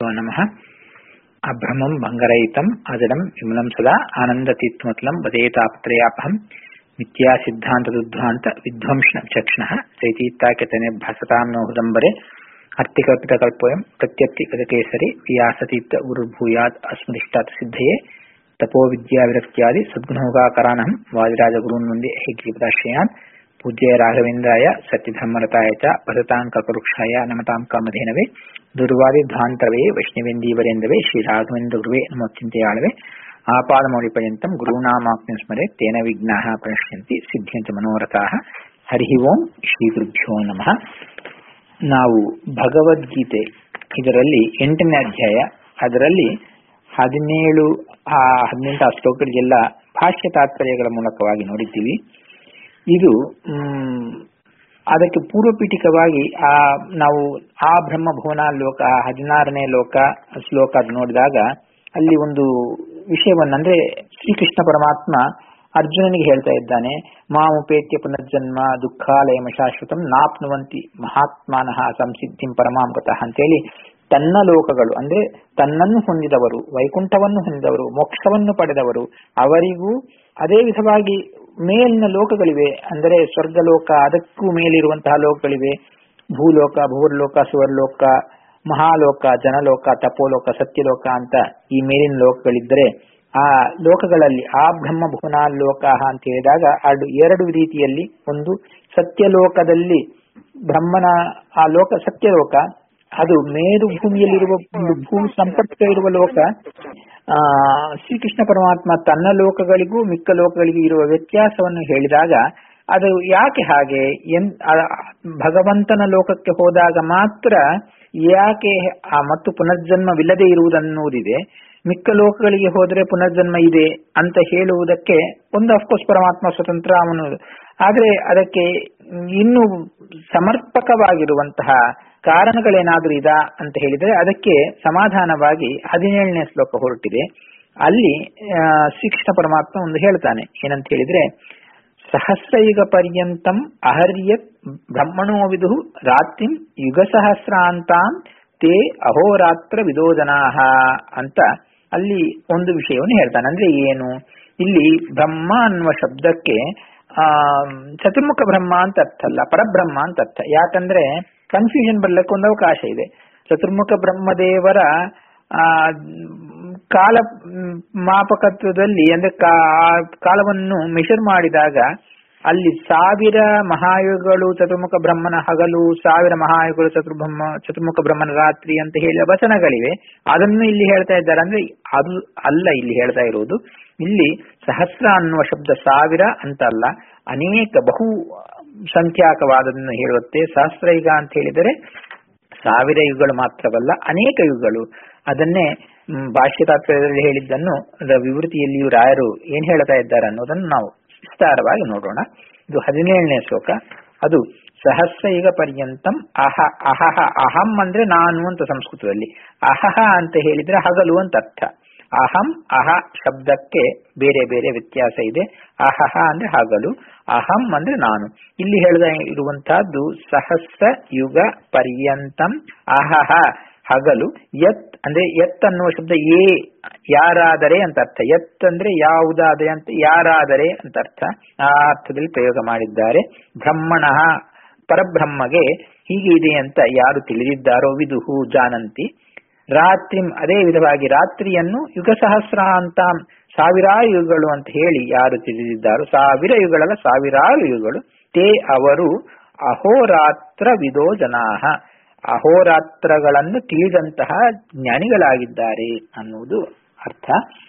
श्रीगुरुभ्यो नमः अभ्रमं भङ्गरहितम् अजडं विमलं सदा आनन्दतीत्वमतलं वदेतापत्रयापहं मिथ्यासिद्धान्तदुद्ध्वान्त विध्वंसनचक्षणः चैतीत्ताक्यतने भासतां नो हृदम्बरे अर्तिकल्पितकल्पोऽयं प्रत्यर्थिगतकेसरि व्यासतीत्त गुरुर्भूयात् अस्मदिष्टात् सिद्धये तपोविद्याविरक्त्यादि सद्गुणोगाकरानहं वादिराजगुरून् वन्दे हैग्रीपदाश्रयान् पूज्य राघवेन्द्राय सत्यधर्मरताय च भरतां कल्पवृक्षाय नमतां कामधेनवे दुर्वादिध्वान्तरवे वैष्णवेन्दीवरेन्दवे श्रीराघवेन्द्रगुरुवे नमोचिन्तयाळवे आपादमौलिपर्यन्तं गुरूणामाप्तिं स्मरे तेन विघ्नाः प्रणश्यन्ति ಸಿದ್ಧ್ಯಂತ ಮನೋರಥಾಃ ಹರಿ ಓಂ ಶ್ರೀ ಗುರುಭ್ಯೋ ನಮಃ ನಾವು ಭಗವದ್ಗೀತೆ ಇದರಲ್ಲಿ ಎಂಟನೇ ಅಧ್ಯಾಯ ಅದರಲ್ಲಿ ಹದಿನೇಳು ಆ ಹದಿನೆಂಟು ಆ ಶ್ಲೋಕಗಳಿಗೆಲ್ಲ ಭಾಷ್ಯ ತಾತ್ಪರ್ಯಗಳ ಮೂಲಕವಾಗಿ ನೋಡಿದ್ದೀವಿ ಇದು ಅದಕ್ಕೆ ಪೂರ್ವಪೀಠಿಕವಾಗಿ ಆ ನಾವು ಆ ಬ್ರಹ್ಮ ಭುವನ ಲೋಕ ಹದಿನಾರನೇ ಲೋಕ ಶ್ಲೋಕ ಅದು ನೋಡಿದಾಗ ಅಲ್ಲಿ ಒಂದು ವಿಷಯವನ್ನಂದ್ರೆ ಶ್ರೀಕೃಷ್ಣ ಪರಮಾತ್ಮ ಅರ್ಜುನನಿಗೆ ಹೇಳ್ತಾ ಇದ್ದಾನೆ ಮಾಮುಪೇತ್ಯ ಪುನರ್ಜನ್ಮ ದುಃಖಾಲಯಮ ಶಾಶ್ವತಂ ನಾಪ್ನುವಂತಿ ಮಹಾತ್ಮಾನಃ ಸಂಸಿದ್ಧಿಂ ಪರಮಾಮೃತಃ ಅಂತೇಳಿ ತನ್ನ ಲೋಕಗಳು ಅಂದ್ರೆ ತನ್ನನ್ನು ಹೊಂದಿದವರು ವೈಕುಂಠವನ್ನು ಹೊಂದಿದವರು ಮೋಕ್ಷವನ್ನು ಪಡೆದವರು ಅವರಿಗೂ ಅದೇ ವಿಧವಾಗಿ ಮೇಲಿನ ಲೋಕಗಳಿವೆ ಅಂದರೆ ಸ್ವರ್ಗಲೋಕ ಅದಕ್ಕೂ ಮೇಲಿರುವಂತಹ ಲೋಕಗಳಿವೆ ಭೂಲೋಕ ಭೂರ್ಲೋಕ ಸುವರ್ಲೋಕ ಮಹಾಲೋಕ ಜನಲೋಕ ತಪೋಲೋಕ ಸತ್ಯಲೋಕ ಅಂತ ಈ ಮೇಲಿನ ಲೋಕಗಳಿದ್ದರೆ ಆ ಲೋಕಗಳಲ್ಲಿ ಆ ಬ್ರಹ್ಮ ಭುವನ ಲೋಕ ಅಂತ ಹೇಳಿದಾಗ ಅದು ಎರಡು ರೀತಿಯಲ್ಲಿ ಒಂದು ಸತ್ಯಲೋಕದಲ್ಲಿ ಬ್ರಹ್ಮನ ಆ ಲೋಕ ಸತ್ಯಲೋಕ ಅದು ಮೇರು ಭೂಮಿಯಲ್ಲಿರುವ ಒಂದು ಭೂ ಸಂಪರ್ಕ ಇರುವ ಲೋಕ ಆ ಶ್ರೀಕೃಷ್ಣ ಪರಮಾತ್ಮ ತನ್ನ ಲೋಕಗಳಿಗೂ ಮಿಕ್ಕ ಲೋಕಗಳಿಗೂ ಇರುವ ವ್ಯತ್ಯಾಸವನ್ನು ಹೇಳಿದಾಗ ಅದು ಯಾಕೆ ಹಾಗೆ ಎನ್ ಭಗವಂತನ ಲೋಕಕ್ಕೆ ಹೋದಾಗ ಮಾತ್ರ ಯಾಕೆ ಆ ಮತ್ತು ಪುನರ್ಜನ್ಮವಿಲ್ಲದೆ ಇರುವುದನ್ನುವುದಿದೆ ಮಿಕ್ಕ ಲೋಕಗಳಿಗೆ ಹೋದರೆ ಪುನರ್ಜನ್ಮ ಇದೆ ಅಂತ ಹೇಳುವುದಕ್ಕೆ ಒಂದು ಅಫ್ಕೋರ್ಸ್ ಪರಮಾತ್ಮ ಸ್ವತಂತ್ರ ಅವನು ಆದ್ರೆ ಅದಕ್ಕೆ ಇನ್ನು ಸಮರ್ಪಕವಾಗಿರುವಂತಹ ಕಾರಣಗಳೇನಾದ್ರೂ ಇದಾ ಅಂತ ಹೇಳಿದರೆ ಅದಕ್ಕೆ ಸಮಾಧಾನವಾಗಿ ಹದಿನೇಳನೇ ಶ್ಲೋಕ ಹೊರಟಿದೆ ಅಲ್ಲಿ ಶ್ರೀಕೃಷ್ಣ ಪರಮಾತ್ಮ ಒಂದು ಹೇಳ್ತಾನೆ ಏನಂತ ಹೇಳಿದ್ರೆ ಸಹಸ್ರಯುಗ ಪರ್ಯಂತಂ ಅಹರ್ಯತ್ ಬ್ರಹ್ಮಣೋ ವಿದು ರಾತ್ರಿಂ ಯುಗ ಸಹಸ್ರಾಂತಾಂ ತೇ ಅಹೋರಾತ್ರ ವಿದೋಜನಾಹ ಅಂತ ಅಲ್ಲಿ ಒಂದು ವಿಷಯವನ್ನು ಹೇಳ್ತಾನೆ ಅಂದ್ರೆ ಏನು ಇಲ್ಲಿ ಬ್ರಹ್ಮ ಅನ್ನುವ ಶಬ್ದಕ್ಕೆ ಆ ಚತುರ್ಮುಖ ಬ್ರಹ್ಮ ಅಂತ ಅರ್ಥ ಅಲ್ಲ ಪರಬ್ರಹ್ಮ ಅಂತ ಅರ್ಥ ಯಾಕಂದ್ರೆ ಕನ್ಫ್ಯೂಷನ್ ಬರ್ಲಿಕ್ಕೆ ಒಂದು ಅವಕಾಶ ಇದೆ ಚತುರ್ಮುಖ ಬ್ರಹ್ಮದೇವರ ಆ ಕಾಲ ಮಾಪಕತ್ವದಲ್ಲಿ ಅಂದ್ರೆ ಕಾಲವನ್ನು ಮೆಷರ್ ಮಾಡಿದಾಗ ಅಲ್ಲಿ ಸಾವಿರ ಮಹಾಯುಗಗಳು ಚತುರ್ಮುಖ ಬ್ರಹ್ಮನ ಹಗಲು ಸಾವಿರ ಮಹಾಯುಗಗಳು ಚತುರ್ಬ್ರಹ್ಮ ಚತುರ್ಮುಖ ಬ್ರಹ್ಮನ ರಾತ್ರಿ ಅಂತ ಹೇಳುವ ವಚನಗಳಿವೆ ಅದನ್ನು ಇಲ್ಲಿ ಹೇಳ್ತಾ ಇದ್ದಾರೆ ಅಂದ್ರೆ ಅದು ಅಲ್ಲ ಇಲ್ಲಿ ಹೇಳ್ತಾ ಇರುವುದು ಇಲ್ಲಿ ಸಹಸ್ರ ಅನ್ನುವ ಶಬ್ದ ಸಾವಿರ ಅಂತ ಅಲ್ಲ ಅನೇಕ ಬಹು ಸಂಖ್ಯಾಕವಾದದನ್ನು ಹೇಳುತ್ತೆ ಸಹಸ್ರ ಯುಗ ಅಂತ ಹೇಳಿದರೆ ಸಾವಿರ ಯುಗಗಳು ಮಾತ್ರವಲ್ಲ ಅನೇಕ ಯುಗಗಳು ಅದನ್ನೇ ಭಾಷ್ಯ ತಾತ್ಪರ್ಯದಲ್ಲಿ ಹೇಳಿದ್ದನ್ನು ವಿವೃತಿಯಲ್ಲಿಯೂ ರಾಯರು ಏನ್ ಹೇಳ್ತಾ ಇದ್ದಾರೆ ಅನ್ನೋದನ್ನು ನಾವು ವಿಸ್ತಾರವಾಗಿ ನೋಡೋಣ ಇದು ಹದಿನೇಳನೇ ಶ್ಲೋಕ ಅದು ಸಹಸ್ರ ಯುಗ ಪರ್ಯಂತಂ ಅಹ ಅಹಹ ಅಹಂ ಅಂದ್ರೆ ನಾನು ಅಂತ ಸಂಸ್ಕೃತದಲ್ಲಿ ಅಹಹ ಅಂತ ಹೇಳಿದ್ರೆ ಹಗಲು ಅಂತ ಅರ್ಥ ಅಹಂ ಅಹ ಶಬ್ದಕ್ಕೆ ಬೇರೆ ಬೇರೆ ವ್ಯತ್ಯಾಸ ಇದೆ ಅಹಹ ಅಂದ್ರೆ ಹಗಲು ಅಹಂ ಅಂದ್ರೆ ನಾನು ಇಲ್ಲಿ ಹೇಳದ ಇರುವಂತಹದ್ದು ಸಹಸ್ರ ಯುಗ ಪರ್ಯಂತಂ ಅಹಹ ಹಗಲು ಯತ್ ಅಂದ್ರೆ ಯತ್ ಅನ್ನುವ ಶಬ್ದ ಏ ಯಾರಾದರೆ ಅಂತ ಅರ್ಥ ಯತ್ ಅಂದ್ರೆ ಯಾವುದಾದರೆ ಅಂತ ಯಾರಾದರೆ ಅಂತ ಅರ್ಥ ಆ ಅರ್ಥದಲ್ಲಿ ಪ್ರಯೋಗ ಮಾಡಿದ್ದಾರೆ ಬ್ರಹ್ಮಣ ಪರಬ್ರಹ್ಮಗೆ ಹೀಗೆ ಇದೆ ಅಂತ ಯಾರು ತಿಳಿದಿದ್ದಾರೋ ವಿದುಹು ಜಾನಂತಿ ರಾತ್ರಿ ಅದೇ ವಿಧವಾಗಿ ರಾತ್ರಿಯನ್ನು ಯುಗ ಸಹಸ್ರ ಅಂತ ಸಾವಿರಾರು ಯುಗಗಳು ಅಂತ ಹೇಳಿ ಯಾರು ತಿಳಿದಿದ್ದಾರೋ ಸಾವಿರ ಯುಗಗಳಲ್ಲ ಸಾವಿರಾರು ಯುಗಗಳು ತೇ ಅವರು ಅಹೋರಾತ್ರ ವಿದೋ ಜನಾಹ ಅಹೋರಾತ್ರಗಳನ್ನು ತಿಳಿದಂತಹ ಜ್ಞಾನಿಗಳಾಗಿದ್ದಾರೆ ಅನ್ನುವುದು ಅರ್ಥ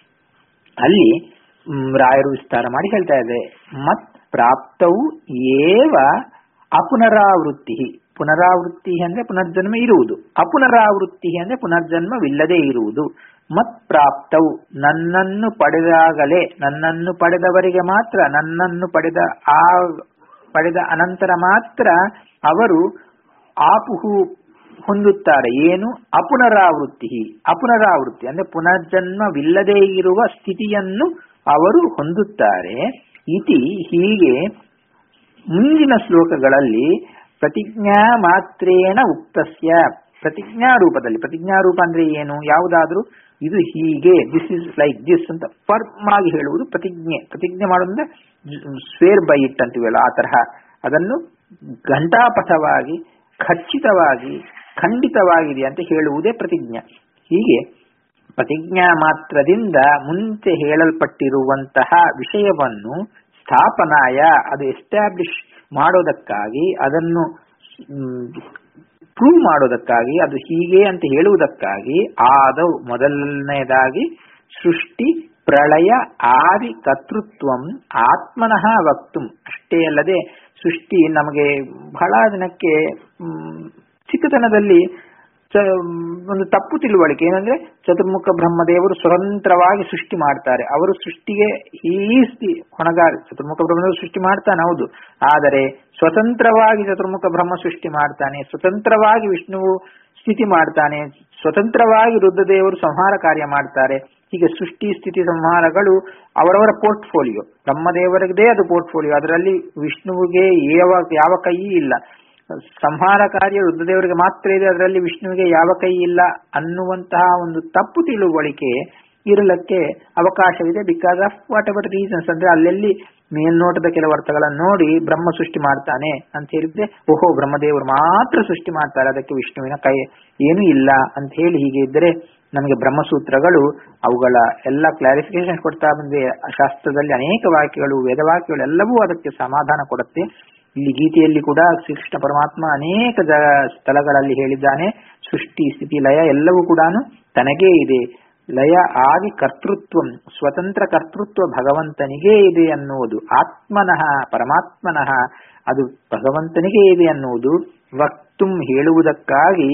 ಅಲ್ಲಿ ರಾಯರು ವಿಸ್ತಾರ ಮಾಡಿ ಹೇಳ್ತಾ ಇದೆ ಮತ್ ಪ್ರಾಪ್ತವು ಏವ ಅಪುನರಾವೃತ್ತಿ ಪುನರಾವೃತ್ತಿ ಅಂದ್ರೆ ಪುನರ್ಜನ್ಮ ಇರುವುದು ಅಪುನರಾವೃತ್ತಿ ಅಂದ್ರೆ ಪುನರ್ಜನ್ಮವಿಲ್ಲದೆ ಇರುವುದು ಮತ್ ಪ್ರಾಪ್ತವು ನನ್ನನ್ನು ಪಡೆದಾಗಲೇ ನನ್ನನ್ನು ಪಡೆದವರಿಗೆ ಮಾತ್ರ ನನ್ನನ್ನು ಪಡೆದ ಆ ಪಡೆದ ಅನಂತರ ಮಾತ್ರ ಅವರು ಆಪುಹು ಹೊಂದುತ್ತಾರೆ ಏನು ಅಪುನರಾವೃತ್ತಿ ಅಪುನರಾವೃತ್ತಿ ಅಂದ್ರೆ ಪುನರ್ಜನ್ಮವಿಲ್ಲದೆ ಇರುವ ಸ್ಥಿತಿಯನ್ನು ಅವರು ಹೊಂದುತ್ತಾರೆ ಇತಿ ಹೀಗೆ ಮುಂದಿನ ಶ್ಲೋಕಗಳಲ್ಲಿ ಪ್ರತಿಜ್ಞಾ ಮಾತ್ರೇಣ ಉಕ್ತಸ್ಯ ಪ್ರತಿಜ್ಞಾ ರೂಪದಲ್ಲಿ ಪ್ರತಿಜ್ಞಾ ರೂಪ ಅಂದ್ರೆ ಏನು ಯಾವುದಾದ್ರೂ ಇದು ಹೀಗೆ ದಿಸ್ ಇಸ್ ಲೈಕ್ ದಿಸ್ ಅಂತ ಫರ್ಮ್ ಆಗಿ ಹೇಳುವುದು ಪ್ರತಿಜ್ಞೆ ಪ್ರತಿಜ್ಞೆ ಮಾಡೋದಂದ್ರೆ ಸ್ವೇರ್ ಬೈ ಇಟ್ ಅಂತೀವಲ್ಲ ಆ ತರಹ ಅದನ್ನು ಘಂಟಾಪಥವಾಗಿ ಖಚಿತವಾಗಿ ಖಂಡಿತವಾಗಿದೆ ಅಂತ ಹೇಳುವುದೇ ಪ್ರತಿಜ್ಞೆ ಹೀಗೆ ಪ್ರತಿಜ್ಞಾ ಮಾತ್ರದಿಂದ ಮುಂಚೆ ಹೇಳಲ್ಪಟ್ಟಿರುವಂತಹ ವಿಷಯವನ್ನು ಸ್ಥಾಪನಾಯ ಅದು ಎಸ್ಟಾಬ್ಲಿಷ್ ಮಾಡೋದಕ್ಕಾಗಿ ಅದನ್ನು ಪ್ರೂವ್ ಮಾಡೋದಕ್ಕಾಗಿ ಅದು ಹೀಗೆ ಅಂತ ಹೇಳುವುದಕ್ಕಾಗಿ ಆದ ಮೊದಲನೆಯದಾಗಿ ಸೃಷ್ಟಿ ಪ್ರಳಯ ಆದಿ ಕರ್ತೃತ್ವಂ ಆತ್ಮನಃ ವಕ್ತು ಅಷ್ಟೇ ಅಲ್ಲದೆ ಸೃಷ್ಟಿ ನಮಗೆ ಬಹಳ ದಿನಕ್ಕೆ ಚಿಕ್ಕತನದಲ್ಲಿ ಒಂದು ತಪ್ಪು ತಿಳುವಳಿಕೆ ಏನಂದ್ರೆ ಚತುರ್ಮುಖ ಬ್ರಹ್ಮದೇವರು ಸ್ವತಂತ್ರವಾಗಿ ಸೃಷ್ಟಿ ಮಾಡ್ತಾರೆ ಅವರು ಸೃಷ್ಟಿಗೆ ಈಸ್ತಿ ಹೊಣಗಾರ ಚತುರ್ಮುಖ ಬ್ರಹ್ಮದೇವರು ಸೃಷ್ಟಿ ಮಾಡ್ತಾನೆ ಹೌದು ಆದರೆ ಸ್ವತಂತ್ರವಾಗಿ ಚತುರ್ಮುಖ ಬ್ರಹ್ಮ ಸೃಷ್ಟಿ ಮಾಡ್ತಾನೆ ಸ್ವತಂತ್ರವಾಗಿ ವಿಷ್ಣುವು ಸ್ಥಿತಿ ಮಾಡ್ತಾನೆ ಸ್ವತಂತ್ರವಾಗಿ ರುದ್ರದೇವರು ಸಂಹಾರ ಕಾರ್ಯ ಮಾಡ್ತಾರೆ ಹೀಗೆ ಸೃಷ್ಟಿ ಸ್ಥಿತಿ ಸಂಹಾರಗಳು ಅವರವರ ಪೋರ್ಟ್ಫೋಲಿಯೋ ಬ್ರಹ್ಮದೇವರಿಗದೇ ಅದು ಪೋರ್ಟ್ಫೋಲಿಯೋ ಅದರಲ್ಲಿ ವಿಷ್ಣುವಿಗೆ ಯಾವ ಯಾವ ಕೈ ಇಲ್ಲ ಸಂಹಾರ ಕಾರ್ಯ ರುದ್ರದೇವರಿಗೆ ಮಾತ್ರ ಇದೆ ಅದರಲ್ಲಿ ವಿಷ್ಣುವಿಗೆ ಯಾವ ಕೈ ಇಲ್ಲ ಅನ್ನುವಂತಹ ಒಂದು ತಪ್ಪು ತಿಳುವಳಿಕೆ ಇರಲಕ್ಕೆ ಅವಕಾಶವಿದೆ because of whatever reasons ಅಂದ್ರೆ ಅಲ್ಲೆಲ್ಲಿ ಮೇಲ್ನೋಟದ ಕೆಲವು ಅರ್ಥಗಳನ್ನು ನೋಡಿ ಬ್ರಹ್ಮ ಸೃಷ್ಟಿ ಮಾಡ್ತಾನೆ ಅಂತ ಹೇಳಿದ್ರೆ ಓಹೋ ಬ್ರಹ್ಮದೇವರು ಮಾತ್ರ ಸೃಷ್ಟಿ ಮಾಡ್ತಾರೆ ಅದಕ್ಕೆ ವಿಷ್ಣುವಿನ ಕೈ ಏನೂ ಇಲ್ಲ ಅಂತ ಹೇಳಿ ಹೀಗೆ ಇದ್ದರೆ ನಮಗೆ ಬ್ರಹ್ಮಸೂತ್ರಗಳು ಅವುಗಳ ಎಲ್ಲ ಕ್ಲಾರಿಫಿಕೇಶನ್ ಕೊಡ್ತಾ ಬಂದೆ ಶಾಸ್ತ್ರದಲ್ಲಿ ಅನೇಕ ವಾಕ್ಯಗಳು ವೇದವಾಕ್ಯಗಳು ಎಲ್ಲವೂ ಅದಕ್ಕೆ ಸಮಾಧಾನ ಕೊಡುತ್ತೆ ಇಲ್ಲಿ ಗೀತೆಯಲ್ಲಿ ಕೂಡ ಶ್ರೀಕೃಷ್ಣ ಪರಮಾತ್ಮ ಅನೇಕ ಜ ಸ್ಥಳಗಳಲ್ಲಿ ಹೇಳಿದ್ದಾನೆ ಸೃಷ್ಟಿ ಸ್ಥಿತಿ ಲಯ ಎಲ್ಲವೂ ಕೂಡ ತನಗೇ ಇದೆ ಲಯ ಆದಿ ಕರ್ತೃತ್ವ ಸ್ವತಂತ್ರ ಕರ್ತೃತ್ವ ಭಗವಂತನಿಗೇ ಇದೆ ಅನ್ನುವುದು ಆತ್ಮನಃ ಪರಮಾತ್ಮನಃ ಅದು ಭಗವಂತನಿಗೇ ಇದೆ ಅನ್ನುವುದು ವಕ್ತುಂ ಹೇಳುವುದಕ್ಕಾಗಿ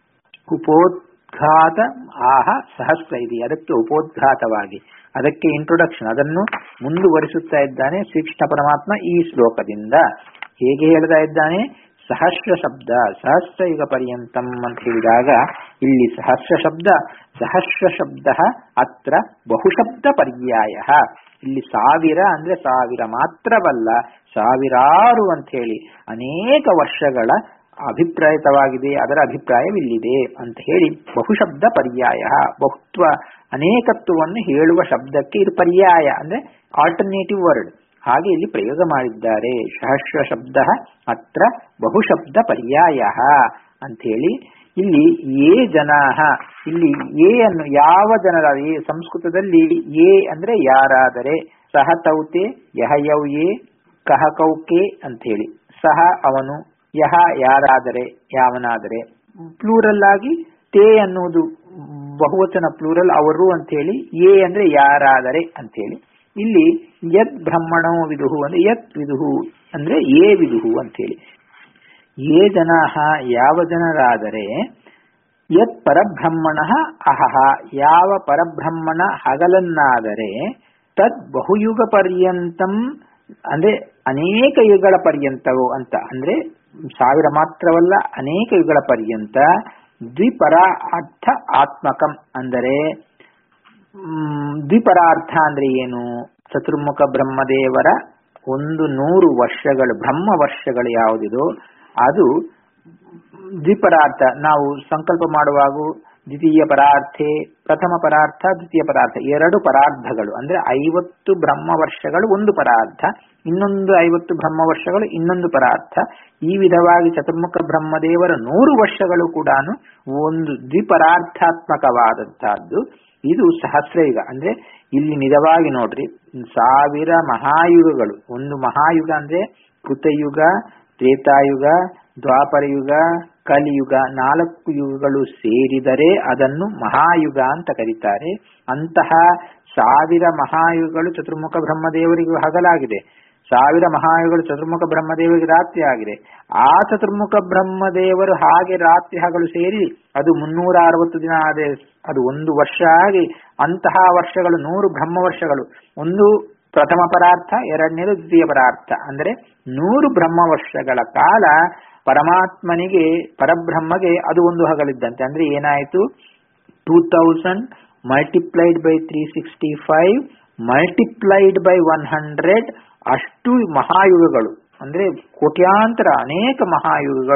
ಉಪೋದ್ಘಾತ ಆಹ ಸಹಸ್ರ ಇದೆ ಅದಕ್ಕೆ ಉಪೋದ್ಘಾತವಾಗಿ ಅದಕ್ಕೆ ಇಂಟ್ರೊಡಕ್ಷನ್ ಅದನ್ನು ಮುಂದುವರಿಸುತ್ತಾ ಇದ್ದಾನೆ ಶ್ರೀಕೃಷ್ಣ ಪರಮಾತ್ಮ ಈ ಶ್ಲೋಕದಿಂದ ಹೇಗೆ ಹೇಳ್ತಾ ಇದ್ದಾನೆ ಸಹಸ್ರ ಶಬ್ದ ಸಹಸ್ರ ಯುಗ ಪರ್ಯಂತಂ ಅಂತ ಹೇಳಿದಾಗ ಇಲ್ಲಿ ಸಹಸ್ರ ಶಬ್ದ ಸಹಸ್ರ ಶಬ್ದ ಅತ್ರ ಬಹುಶಬ್ದ ಪರ್ಯಾಯ ಇಲ್ಲಿ ಸಾವಿರ ಅಂದ್ರೆ ಸಾವಿರ ಮಾತ್ರವಲ್ಲ ಸಾವಿರಾರು ಅಂತ ಹೇಳಿ ಅನೇಕ ವರ್ಷಗಳ ಅಭಿಪ್ರಾಯಿತವಾಗಿದೆ ಅದರ ಅಭಿಪ್ರಾಯವಿಲ್ಲಿದೆ ಅಂತ ಹೇಳಿ ಬಹುಶಬ್ದ ಪರ್ಯಾಯ ಬಹುತ್ವ ಅನೇಕತ್ವವನ್ನು ಹೇಳುವ ಶಬ್ದಕ್ಕೆ ಇದು ಪರ್ಯಾಯ ಅಂದ್ರೆ ಆಲ್ಟರ್ನೇಟಿವ್ ವರ್ಡ್ ಹಾಗೆ ಇಲ್ಲಿ ಪ್ರಯೋಗ ಮಾಡಿದ್ದಾರೆ ಸಹಸ್ರ ಶಬ್ದ ಅತ್ರ ಬಹುಶಬ್ದ ಪರ್ಯಾಯ ಅಂತ ಹೇಳಿ ಇಲ್ಲಿ ಏ ಜನಾಹ ಇಲ್ಲಿ ಏ ಅನ್ನು ಯಾವ ಜನರ ಏ ಸಂಸ್ಕೃತದಲ್ಲಿ ಏ ಅಂದ್ರೆ ಯಾರಾದರೆ ಸಹ ತೌತೆ ಯಹ ಯೌ ಏ ಕಹ ಕೌಕೆ ಅಂತ ಹೇಳಿ ಸಹ ಅವನು ಯಹ ಯಾರಾದರೆ ಯಾವನಾದರೆ ಪ್ಲೂರಲ್ ಆಗಿ ತೇ ಅನ್ನುವುದು ಬಹುವಚನ ಪ್ಲೂರಲ್ ಅವರು ಅಂತ ಹೇಳಿ ಎ ಅಂದ್ರೆ ಯಾರಾದರೆ ಅಂತ ಹೇಳಿ ಇಲ್ಲಿ ಯದ್ ಬ್ರಹ್ಮಣೋ ವಿದುಹು ಅಂದ್ರೆ ಯತ್ ವಿದುಹು ಅಂದ್ರೆ ಏ ವಿದುಹು ಅಂತ ಹೇಳಿ ಏ ಜನಾಹ ಯಾವ ಜನರಾದರೆ ಯತ್ ಪರಬ್ರಹ್ಮಣ ಅಹಹ ಯಾವ ಪರಬ್ರಹ್ಮಣ ಹಗಲನ್ನಾದರೆ ತದ್ ಬಹುಯುಗ ಪರ್ಯಂತಂ ಅಂದ್ರೆ ಅನೇಕ ಯುಗಗಳ ಪರ್ಯಂತವು ಅಂತ ಅಂದ್ರೆ ಸಾವಿರ ಮಾತ್ರವಲ್ಲ ಅನೇಕ ಯುಗಗಳ ಪರ್ಯಂತ ದ್ವಿಪರ ಅರ್ಥ ಆತ್ಮಕಂ ಅಂದರೆ ದ್ವಿಪರಾರ್ಥ ಅಂದ್ರೆ ಏನು ಚತುರ್ಮುಖ ಬ್ರಹ್ಮದೇವರ ಒಂದು ನೂರು ವರ್ಷಗಳು ಬ್ರಹ್ಮ ವರ್ಷಗಳು ಯಾವುದಿದೋ ಅದು ದ್ವಿಪರಾರ್ಥ ನಾವು ಸಂಕಲ್ಪ ಮಾಡುವಾಗ ದ್ವಿತೀಯ ಪರಾರ್ಥೆ ಪ್ರಥಮ ಪರಾರ್ಥ ದ್ವಿತೀಯ ಪರಾರ್ಥ ಎರಡು ಪರಾರ್ಧಗಳು ಅಂದ್ರೆ ಐವತ್ತು ಬ್ರಹ್ಮ ವರ್ಷಗಳು ಒಂದು ಪರಾರ್ಥ ಇನ್ನೊಂದು ಐವತ್ತು ಬ್ರಹ್ಮ ವರ್ಷಗಳು ಇನ್ನೊಂದು ಪರಾರ್ಥ ಈ ವಿಧವಾಗಿ ಚತುರ್ಮುಖ ಬ್ರಹ್ಮದೇವರ ನೂರು ವರ್ಷಗಳು ಕೂಡ ಒಂದು ದ್ವಿಪರಾರ್ಥಾತ್ಮಕವಾದಂತಹದ್ದು ಇದು ಸಹಸ್ರಯುಗ ಅಂದ್ರೆ ಇಲ್ಲಿ ನಿಜವಾಗಿ ನೋಡ್ರಿ ಸಾವಿರ ಮಹಾಯುಗಗಳು ಒಂದು ಮಹಾಯುಗ ಅಂದ್ರೆ ಕೃತಯುಗ ತ್ರೇತಾಯುಗ ದ್ವಾಪರಯುಗ ಕಲಿಯುಗ ನಾಲ್ಕು ಯುಗಗಳು ಸೇರಿದರೆ ಅದನ್ನು ಮಹಾಯುಗ ಅಂತ ಕರೀತಾರೆ ಅಂತಹ ಸಾವಿರ ಮಹಾಯುಗಗಳು ಚತುರ್ಮುಖ ಬ್ರಹ್ಮದೇವರಿಗೂ ಹಗಲಾಗಿದೆ ಸಾವಿರ ಮಹಾಯುಗಗಳು ಚತುರ್ಮುಖ ಬ್ರಹ್ಮದೇವರಿಗೆ ರಾತ್ರಿ ಆಗಿದೆ ಆ ಚತುರ್ಮುಖ ಬ್ರಹ್ಮದೇವರು ಹಾಗೆ ರಾತ್ರಿ ಹಗಲು ಸೇರಿ ಅದು ಮುನ್ನೂರ ಅರವತ್ತು ದಿನ ಆದ ಅದು ಒಂದು ವರ್ಷ ಆಗಿ ಅಂತಹ ವರ್ಷಗಳು ನೂರು ಬ್ರಹ್ಮ ವರ್ಷಗಳು ಒಂದು ಪ್ರಥಮ ಪರಾರ್ಥ ಎರಡನೇದು ದ್ವಿತೀಯ ಪರಾರ್ಥ ಅಂದ್ರೆ ನೂರು ಬ್ರಹ್ಮ ವರ್ಷಗಳ ಕಾಲ ಪರಮಾತ್ಮನಿಗೆ ಪರಬ್ರಹ್ಮಗೆ ಅದು ಒಂದು ಹಗಲಿದ್ದಂತೆ ಅಂದ್ರೆ ಏನಾಯಿತು two thousand multiplied by three sixty five multiplied by one hundred ಅಷ್ಟು ಮಹಾಯುಗಗಳು ಅಂದ್ರೆ ಕೋಟ್ಯಾಂತರ ಅನೇಕ ಮಹಾಯುಗಗಳು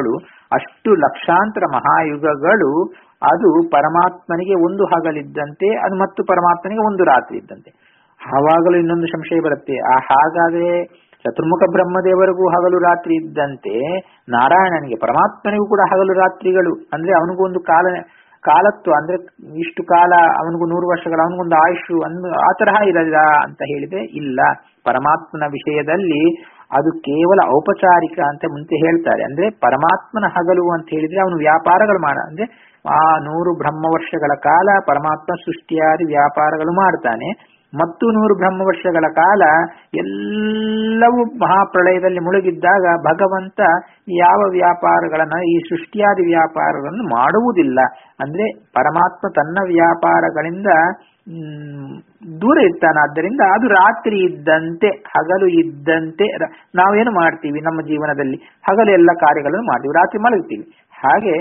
ಅಷ್ಟು ಲಕ್ಷಾಂತರ ಮಹಾಯುಗಗಳು ಅದು ಪರಮಾತ್ಮನಿಗೆ ಒಂದು ಹಗಲಿದ್ದಂತೆ ಅದು ಮತ್ತು ಪರಮಾತ್ಮನಿಗೆ ಒಂದು ರಾತ್ರಿ ಇದ್ದಂತೆ ಆವಾಗಲೂ ಇನ್ನೊಂದು ಸಂಶಯ ಬರುತ್ತೆ ಆ ಹಾಗಾದ್ರೆ ಚತುರ್ಮುಖ ಬ್ರಹ್ಮದೇವರಿಗೂ ಹಗಲು ರಾತ್ರಿ ಇದ್ದಂತೆ ನಾರಾಯಣನಿಗೆ ಪರಮಾತ್ಮನಿಗೂ ಕೂಡ ಹಗಲು ರಾತ್ರಿಗಳು ಅಂದ್ರೆ ಅವನಿಗೂ ಒಂದು ಕಾಲ ಕಾಲತ್ವ ಅಂದ್ರೆ ಇಷ್ಟು ಕಾಲ ಅವನಿಗೂ ನೂರು ವರ್ಷಗಳ ಅವನಿಗೊಂದು ಆಯುಷು ಅನ್ನು ಆ ತರಹ ಇರದ ಅಂತ ಹೇಳಿದ್ರೆ ಇಲ್ಲ ಪರಮಾತ್ಮನ ವಿಷಯದಲ್ಲಿ ಅದು ಕೇವಲ ಔಪಚಾರಿಕ ಅಂತ ಮುಂಚೆ ಹೇಳ್ತಾರೆ ಅಂದ್ರೆ ಪರಮಾತ್ಮನ ಹಗಲು ಅಂತ ಹೇಳಿದ್ರೆ ಅವನು ವ್ಯಾಪಾರಗಳು ಮಾಡ ಅಂದ್ರೆ ಆ ನೂರು ಬ್ರಹ್ಮ ವರ್ಷಗಳ ಕಾಲ ಪರಮಾತ್ಮ ಸೃಷ್ಟಿಯಾದಿ ವ್ಯಾಪಾರಗಳು ಮಾಡ್ತಾನೆ ಮತ್ತು ನೂರು ಬ್ರಹ್ಮ ವರ್ಷಗಳ ಕಾಲ ಎಲ್ಲವೂ ಮಹಾಪ್ರಳಯದಲ್ಲಿ ಮುಳುಗಿದ್ದಾಗ ಭಗವಂತ ಯಾವ ವ್ಯಾಪಾರಗಳನ್ನ ಈ ಸೃಷ್ಟಿಯಾದಿ ವ್ಯಾಪಾರಗಳನ್ನು ಮಾಡುವುದಿಲ್ಲ ಅಂದ್ರೆ ಪರಮಾತ್ಮ ತನ್ನ ವ್ಯಾಪಾರಗಳಿಂದ ದೂರ ಇರ್ತಾನಾದ್ದರಿಂದ ಅದು ರಾತ್ರಿ ಇದ್ದಂತೆ ಹಗಲು ಇದ್ದಂತೆ ನಾವೇನು ಮಾಡ್ತೀವಿ ನಮ್ಮ ಜೀವನದಲ್ಲಿ ಹಗಲು ಎಲ್ಲ ಕಾರ್ಯಗಳನ್ನು ಮಾಡ್ತೀವಿ ರಾತ್ರಿ ಮಲಗ್ತೀವಿ ಹಾಗೆ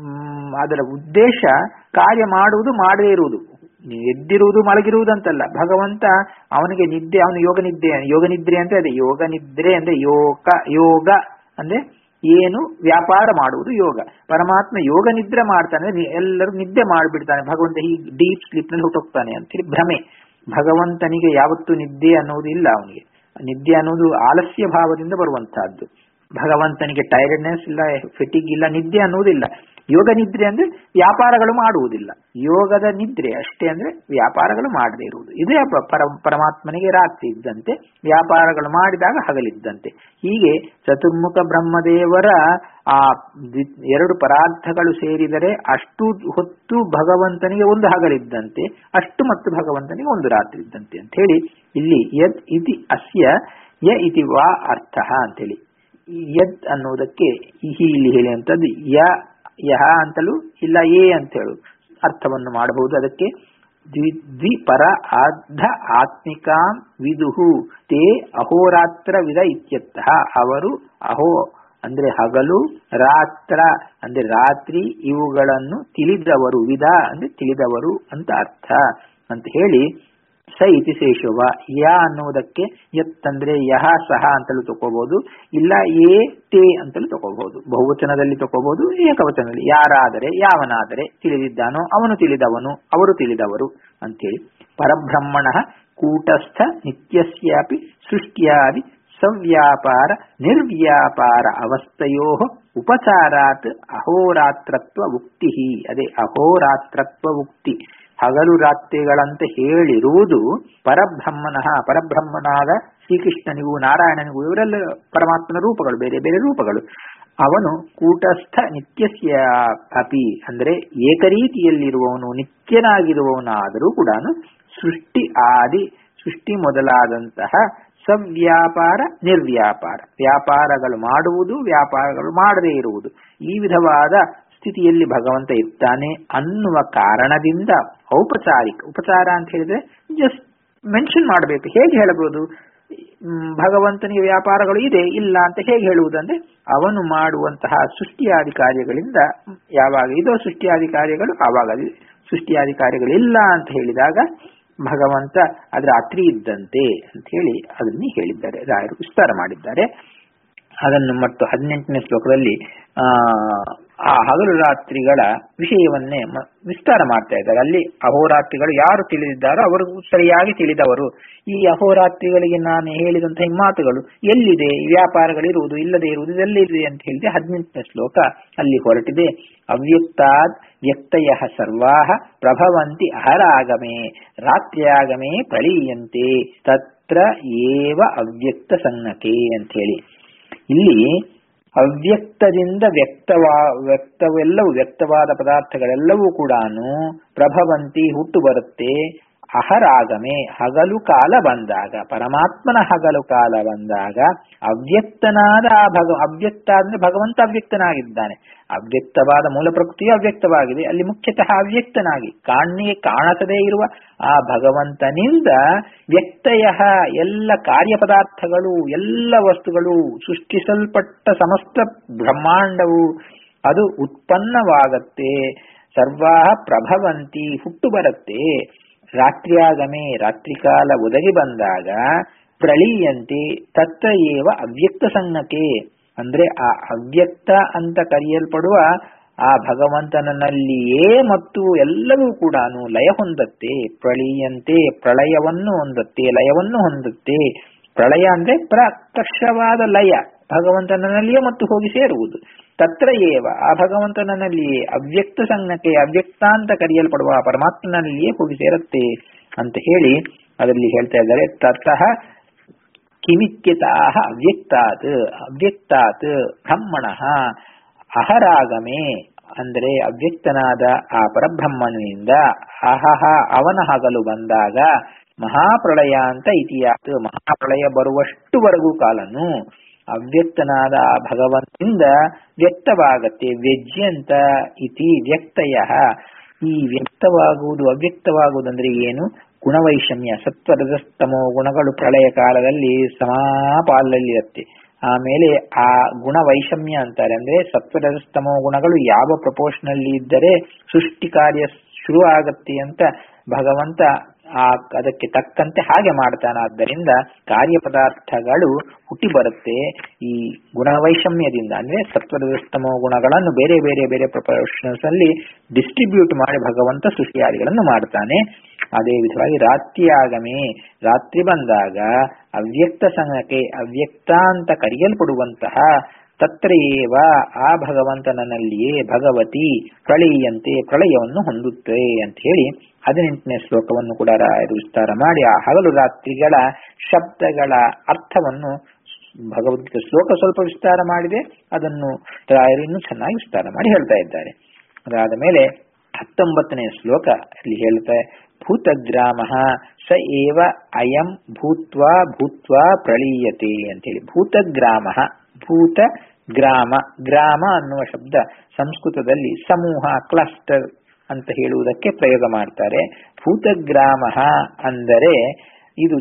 ಅದರ ಉದ್ದೇಶ ಕಾರ್ಯ ಮಾಡುವುದು ಮಾಡದೇ ಇರುವುದು ಎದ್ದಿರುವುದು ಮಲಗಿರುವುದಂತಲ್ಲ ಭಗವಂತ ಅವನಿಗೆ ನಿದ್ದೆ ಅವನು ಯೋಗ ನಿದ್ದೆ ಯೋಗ ನಿದ್ರೆ ಅಂತ ಅದೇ ಯೋಗ ನಿದ್ರೆ ಅಂದ್ರೆ ಯೋಗ ಯೋಗ ಅಂದ್ರೆ ಏನು ವ್ಯಾಪಾರ ಮಾಡುವುದು ಯೋಗ ಪರಮಾತ್ಮ ಯೋಗ ನಿದ್ರೆ ಮಾಡ್ತಾನೆ ಎಲ್ಲರೂ ನಿದ್ದೆ ಮಾಡಿಬಿಡ್ತಾನೆ ಭಗವಂತ ಈ ಡೀಪ್ ಸ್ಲೀಪ್ ನಲ್ಲಿ ಹುಟ್ಟೋಗ್ತಾನೆ ಅಂತೇಳಿ ಭ್ರಮೆ ಭಗವಂತನಿಗೆ ಯಾವತ್ತೂ ನಿದ್ದೆ ಅನ್ನೋದು ಇಲ್ಲ ಅವನಿಗೆ ನಿದ್ದೆ ಅನ್ನೋದು ಆಲಸ್ಯ ಭಾವದಿಂದ ಬರುವಂತಹದ್ದು ಭಗವಂತನಿಗೆ ಟೈರ್ಡ್ನೆಸ್ ಇಲ್ಲ ಫಿಟಿಗ್ ಇಲ್ಲ ನಿದ್ದೆ ಅನ್ನುವುದಿಲ್ಲ ಯೋಗ ನಿದ್ರೆ ಅಂದ್ರೆ ವ್ಯಾಪಾರಗಳು ಮಾಡುವುದಿಲ್ಲ ಯೋಗದ ನಿದ್ರೆ ಅಷ್ಟೇ ಅಂದ್ರೆ ವ್ಯಾಪಾರಗಳು ಮಾಡದೇ ಇರುವುದು ಇದೇ ಪರ ಪರಮಾತ್ಮನಿಗೆ ರಾತ್ರಿ ಇದ್ದಂತೆ ವ್ಯಾಪಾರಗಳು ಮಾಡಿದಾಗ ಹಗಲಿದ್ದಂತೆ ಹೀಗೆ ಚತುರ್ಮುಖ ಬ್ರಹ್ಮದೇವರ ಆ ಎರಡು ಪರಾರ್ಥಗಳು ಸೇರಿದರೆ ಅಷ್ಟು ಹೊತ್ತು ಭಗವಂತನಿಗೆ ಒಂದು ಹಗಲಿದ್ದಂತೆ ಅಷ್ಟು ಮತ್ತು ಭಗವಂತನಿಗೆ ಒಂದು ರಾತ್ರಿ ಇದ್ದಂತೆ ಅಂತ ಹೇಳಿ ಇಲ್ಲಿ ಯದ್ ಇತಿ ಅಸ್ಯ ಯ ಇತಿ ವಾ ಅರ್ಥ ಅಂತೇಳಿ ಯದ್ ಅನ್ನುವುದಕ್ಕೆ ಇಲ್ಲಿ ಹೇಳುವಂಥದ್ದು ಯ ಯಹ ಅಂತಲೂ ಇಲ್ಲ ಎ ಅಂತ ಹೇಳು ಅರ್ಥವನ್ನು ಮಾಡಬಹುದು ಅದಕ್ಕೆ ದ್ವಿಪರ ಅರ್ಧ ಆತ್ಮಿಕಾಂ ವಿದುಹು ತೇ ಅಹೋರಾತ್ರ ವಿಧ ಇತ್ಯರ್ಥ ಅವರು ಅಹೋ ಅಂದ್ರೆ ಹಗಲು ರಾತ್ರ ಅಂದ್ರೆ ರಾತ್ರಿ ಇವುಗಳನ್ನು ತಿಳಿದವರು ವಿಧ ಅಂದ್ರೆ ತಿಳಿದವರು ಅಂತ ಅರ್ಥ ಅಂತ ಹೇಳಿ ಸ ಇತಿ ಶೇಷವ ಯ ಅನ್ನುವುದಕ್ಕೆ ಯತ್ ಅಂದ್ರೆ ಯಹ ಸಹ ಅಂತಲೂ ತಗೋಬಹುದು ಇಲ್ಲ ಏ ತೇ ಅಂತಲೂ ತಗೋಬಹುದು ಬಹುವಚನದಲ್ಲಿ ತಗೋಬಹುದು ಏಕವಚನದಲ್ಲಿ ಯಾರಾದರೆ ಯಾವನಾದರೆ ತಿಳಿದಿದ್ದಾನೋ ಅವನು ತಿಳಿದವನು ಅವರು ತಿಳಿದವರು ಅಂತೇಳಿ ಪರಬ್ರಹ್ಮಣ ಕೂಟಸ್ಥ ನಿತ್ಯಸ್ಯಾಪಿ ಸೃಷ್ಟಿಯಾದಿ ಸವ್ಯಾಪಾರ ನಿರ್ವ್ಯಾಪಾರ ಅವಸ್ಥೆಯೋ ಉಪಚಾರಾತ್ ಅಹೋರಾತ್ರತ್ವ ಉಕ್ತಿ ಅದೇ ಅಹೋರಾತ್ರತ್ವ ಉಕ್ತಿ ಹಗಲು ರಾತ್ರಿಗಳಂತೆ ಹೇಳಿರುವುದು ಪರಬ್ರಹ್ಮನಃ ಪರಬ್ರಹ್ಮನಾದ ಶ್ರೀಕೃಷ್ಣನಿಗೂ ನಾರಾಯಣನಿಗೂ ಇವರೆಲ್ಲ ಪರಮಾತ್ಮನ ರೂಪಗಳು ಬೇರೆ ಬೇರೆ ರೂಪಗಳು ಅವನು ಕೂಟಸ್ಥ ನಿತ್ಯಸ್ಯ ಅಪಿ ಅಂದ್ರೆ ಏಕರೀತಿಯಲ್ಲಿರುವವನು ನಿತ್ಯನಾಗಿರುವವನಾದರೂ ಕೂಡ ಸೃಷ್ಟಿ ಆದಿ ಸೃಷ್ಟಿ ಮೊದಲಾದಂತಹ ಸವ್ಯಾಪಾರ ನಿರ್ವ್ಯಾಪಾರ ವ್ಯಾಪಾರಗಳು ಮಾಡುವುದು ವ್ಯಾಪಾರಗಳು ಮಾಡದೇ ಇರುವುದು ಈ ವಿಧವಾದ ಸ್ಥಿತಿಯಲ್ಲಿ ಭಗವಂತ ಇರ್ತಾನೆ ಅನ್ನುವ ಕಾರಣದಿಂದ ಔಪಚಾರಿಕ ಉಪಚಾರ ಅಂತ ಹೇಳಿದ್ರೆ ಜಸ್ಟ್ ಮೆನ್ಷನ್ ಮಾಡಬೇಕು ಹೇಗೆ ಹೇಳಬಹುದು ಭಗವಂತನಿಗೆ ವ್ಯಾಪಾರಗಳು ಇದೆ ಇಲ್ಲ ಅಂತ ಹೇಗೆ ಹೇಳುವುದಂದ್ರೆ ಅವನು ಮಾಡುವಂತಹ ಸೃಷ್ಟಿಯಾದಿ ಕಾರ್ಯಗಳಿಂದ ಯಾವಾಗ ಇದೋ ಸೃಷ್ಟಿಯಾದಿ ಕಾರ್ಯಗಳು ಆವಾಗ ಸೃಷ್ಟಿಯಾದಿ ಕಾರ್ಯಗಳು ಇಲ್ಲ ಅಂತ ಹೇಳಿದಾಗ ಭಗವಂತ ಅದರ ಅತ್ರಿ ಇದ್ದಂತೆ ಅಂತ ಹೇಳಿ ಅದನ್ನೇ ಹೇಳಿದ್ದಾರೆ ರಾಯರು ವಿಸ್ತಾರ ಮಾಡಿದ್ದಾರೆ ಅದನ್ನು ಮತ್ತು ಹದಿನೆಂಟನೇ ಶ್ಲೋಕದಲ್ಲಿ ಆ ಆ ಹಗಲು ರಾತ್ರಿಗಳ ವಿಷಯವನ್ನೇ ವಿಸ್ತಾರ ಮಾಡ್ತಾ ಇದ್ದಾರೆ ಅಲ್ಲಿ ಅಹೋರಾತ್ರಿಗಳು ಯಾರು ತಿಳಿದಿದ್ದಾರೋ ಅವರು ಸರಿಯಾಗಿ ತಿಳಿದವರು ಈ ಅಹೋರಾತ್ರಿಗಳಿಗೆ ನಾನು ಹೇಳಿದಂತಹ ಈ ಮಾತುಗಳು ಎಲ್ಲಿದೆ ವ್ಯಾಪಾರಗಳಿರುವುದು ಇಲ್ಲದೆ ಇರುವುದು ಇದೆಲ್ಲಿದೆ ಅಂತ ಹೇಳಿದೆ ಹದಿನೆಂಟನೇ ಶ್ಲೋಕ ಅಲ್ಲಿ ಹೊರಟಿದೆ ಅವ್ಯಕ್ತಾದ್ ವ್ಯಕ್ತಯ ಸರ್ವಾಹ ಪ್ರಭವಂತಿ ಅಹರಾಗಮೆ ರಾತ್ರ್ಯಾಗಮೆ ಪ್ರಳೀಯಂತೆ ತತ್ರ ಏವ ಅವ್ಯಕ್ತ ಸನ್ನಕೆ ಅಂತ ಹೇಳಿ ಇಲ್ಲಿ ಅವ್ಯಕ್ತದಿಂದ ವ್ಯಕ್ತವಾ ವ್ಯಕ್ತವೆಲ್ಲವೂ ವ್ಯಕ್ತವಾದ ಪದಾರ್ಥಗಳೆಲ್ಲವೂ ಕೂಡ ಪ್ರಭವಂತಿ ಹುಟ್ಟು ಬರುತ್ತೆ ಅಹರಾಗಮೆ ಹಗಲು ಕಾಲ ಬಂದಾಗ ಪರಮಾತ್ಮನ ಹಗಲು ಕಾಲ ಬಂದಾಗ ಅವ್ಯಕ್ತನಾದ ಆ ಭಗ ಅವ್ಯಕ್ತ ಅಂದ್ರೆ ಭಗವಂತ ಅವ್ಯಕ್ತನಾಗಿದ್ದಾನೆ ಅವ್ಯಕ್ತವಾದ ಮೂಲ ಪ್ರಕೃತಿಯು ಅವ್ಯಕ್ತವಾಗಿದೆ ಅಲ್ಲಿ ಮುಖ್ಯತಃ ಅವ್ಯಕ್ತನಾಗಿ ಕಾಣಿಗೆ ಕಾಣಸದೇ ಇರುವ ಆ ಭಗವಂತನಿಂದ ವ್ಯಕ್ತಯ ಎಲ್ಲ ಕಾರ್ಯ ಪದಾರ್ಥಗಳು ಎಲ್ಲ ವಸ್ತುಗಳು ಸೃಷ್ಟಿಸಲ್ಪಟ್ಟ ಸಮಸ್ತ ಬ್ರಹ್ಮಾಂಡವು ಅದು ಉತ್ಪನ್ನವಾಗತ್ತೆ ಸರ್ವಾಹ ಪ್ರಭವಂತಿ ಹುಟ್ಟು ಬರುತ್ತೆ ರಾತ್ರಿಯಾಗಮೆ ರಾತ್ರಿಕಾಲ ಒದಗಿ ಬಂದಾಗ ಪ್ರಳೀಯಂತೆ ತತ್ರ ಏವ ಅವ್ಯಕ್ತ ಸನ್ನಕೆ ಅಂದ್ರೆ ಆ ಅವ್ಯಕ್ತ ಅಂತ ಕರೆಯಲ್ಪಡುವ ಆ ಭಗವಂತನಲ್ಲಿಯೇ ಮತ್ತು ಎಲ್ಲವೂ ಕೂಡ ಲಯ ಹೊಂದತ್ತೆ ಪ್ರಳೀಯಂತೆ ಪ್ರಳಯವನ್ನು ಹೊಂದತ್ತೆ ಲಯವನ್ನು ಹೊಂದುತ್ತೆ ಪ್ರಳಯ ಅಂದ್ರೆ ಪ್ರಕರ್ಷವಾದ ಲಯ ಭಗವಂತನಲ್ಲಿಯೇ ಮತ್ತು ಹೋಗಿ ಸೇರುವುದು ತತ್ರ ಏವ ಆ ಭಗವಂತನಲ್ಲಿಯೇ ಅವ್ಯಕ್ತ ಸಂಜ್ಞಕ್ಕೆ ಅವ್ಯಕ್ತ ಅಂತ ಕರೆಯಲ್ಪಡುವ ಆ ಪರಮಾತ್ಮನಲ್ಲಿಯೇ ಹೋಗಿ ಸೇರುತ್ತೆ ಅಂತ ಹೇಳಿ ಅದರಲ್ಲಿ ಹೇಳ್ತಾ ಇದ್ದಾರೆ ತತಃ ಕಿಮಿತ್ಯತಾಹ ಅವ್ಯಕ್ತಾತ್ ಅವ್ಯಕ್ತಾತ್ ಬ್ರಹ್ಮಣಃ ಅಹರಾಗಮೆ ಅಂದರೆ ಅವ್ಯಕ್ತನಾದ ಆ ಪರಬ್ರಹ್ಮನಿಂದ ಅಹಹ ಅವನ ಹಗಲು ಬಂದಾಗ ಮಹಾಪ್ರಳಯ ಅಂತ ಇತಿಹಾಸ ಮಹಾಪ್ರಳಯ ಬರುವಷ್ಟುವರೆಗೂ ಕಾಲನು ಅವ್ಯಕ್ತನಾದ ಆ ಭಗವಂತನಿಂದ ವ್ಯಕ್ತವಾಗತ್ತೆ ವ್ಯಜ್ಯಂತ ಇತಿ ವ್ಯಕ್ತಯ ಈ ವ್ಯಕ್ತವಾಗುವುದು ಅವ್ಯಕ್ತವಾಗುವುದಂದ್ರೆ ಏನು ಗುಣವೈಷಮ್ಯ ಸತ್ವರಜಸ್ತಮೋ ಗುಣಗಳು ಪ್ರಳಯ ಕಾಲದಲ್ಲಿ ಸಮಾಪಾಲಲ್ಲಿರುತ್ತೆ ಆಮೇಲೆ ಆ ಗುಣ ವೈಷಮ್ಯ ಅಂತಾರೆ ಅಂದ್ರೆ ಸತ್ವರಜಸ್ತಮೋ ಗುಣಗಳು ಯಾವ ಪ್ರಪೋರ್ಷನಲ್ಲಿ ಇದ್ದರೆ ಸೃಷ್ಟಿ ಕಾರ್ಯ ಶುರು ಆಗತ್ತೆ ಅಂತ ಭಗವಂತ ಆ ಅದಕ್ಕೆ ತಕ್ಕಂತೆ ಹಾಗೆ ಮಾಡ್ತಾನಾದ್ದರಿಂದ ಕಾರ್ಯ ಪದಾರ್ಥಗಳು ಹುಟ್ಟಿ ಬರುತ್ತೆ ಈ ಗುಣವೈಷಮ್ಯದಿಂದ ಅಂದ್ರೆ ಸತ್ವರಜಸ್ತಮೋ ಗುಣಗಳನ್ನು ಬೇರೆ ಬೇರೆ ಬೇರೆ ಪ್ರಪೋರ್ಷನ್ಸ್ ಅಲ್ಲಿ ಡಿಸ್ಟ್ರಿಬ್ಯೂಟ್ ಮಾಡಿ ಭಗವಂತ ಸೃಷ್ಟಿಯಾದಿಗಳನ್ನು ಮಾಡ್ತಾನೆ ಅದೇ ವಿಧವಾಗಿ ರಾತ್ರಿಯಾಗಮೆ ರಾತ್ರಿ ಬಂದಾಗ ಅವ್ಯಕ್ತ ಸಂಘಕ್ಕೆ ಅವ್ಯಕ್ತ ಅಂತ ಕರೆಯಲ್ಪಡುವಂತಹ ತತ್ರ ಏವ ಆ ಭಗವಂತನಲ್ಲಿಯೇ ಭಗವತಿ ಪ್ರಳೀಯಂತೆ ಪ್ರಳಯವನ್ನು ಹೊಂದುತ್ತೆ ಅಂತ ಹೇಳಿ ಹದಿನೆಂಟನೇ ಶ್ಲೋಕವನ್ನು ಕೂಡ ರಾಯರು ವಿಸ್ತಾರ ಮಾಡಿ ಆ ಹಗಲು ರಾತ್ರಿಗಳ ಶಬ್ದಗಳ ಅರ್ಥವನ್ನು ಭಗವದ್ಗೀತೆ ಶ್ಲೋಕ ಸ್ವಲ್ಪ ವಿಸ್ತಾರ ಮಾಡಿದೆ ಅದನ್ನು ರಾಯರು ಇನ್ನೂ ಚೆನ್ನಾಗಿ ವಿಸ್ತಾರ ಮಾಡಿ ಹೇಳ್ತಾ ಇದ್ದಾರೆ ಅದಾದ ಮೇಲೆ ಹತ್ತೊಂಬತ್ತನೇ ಶ್ಲೋಕ ಅಲ್ಲಿ ಹೇಳ್ತಾ ಭೂತಗ್ರಾಮ ಸ ಏವ ಅಯಂ ಭೂತ್ವಾ ಭೂತ್ವಾ ಪ್ರಳೀಯತೆ ಅಂತೇಳಿ ಭೂತಗ್ರಾಮ ಭೂತ ಗ್ರಾಮ ಗ್ರಾಮ ಅನ್ನುವ ಶಬ್ದ ಸಂಸ್ಕೃತದಲ್ಲಿ ಸಮೂಹ ಕ್ಲಸ್ಟರ್ ಅಂತ ಹೇಳುವುದಕ್ಕೆ ಪ್ರಯೋಗ ಮಾಡ್ತಾರೆ ಭೂತಗ್ರಾಮ ಅಂದರೆ ಇದು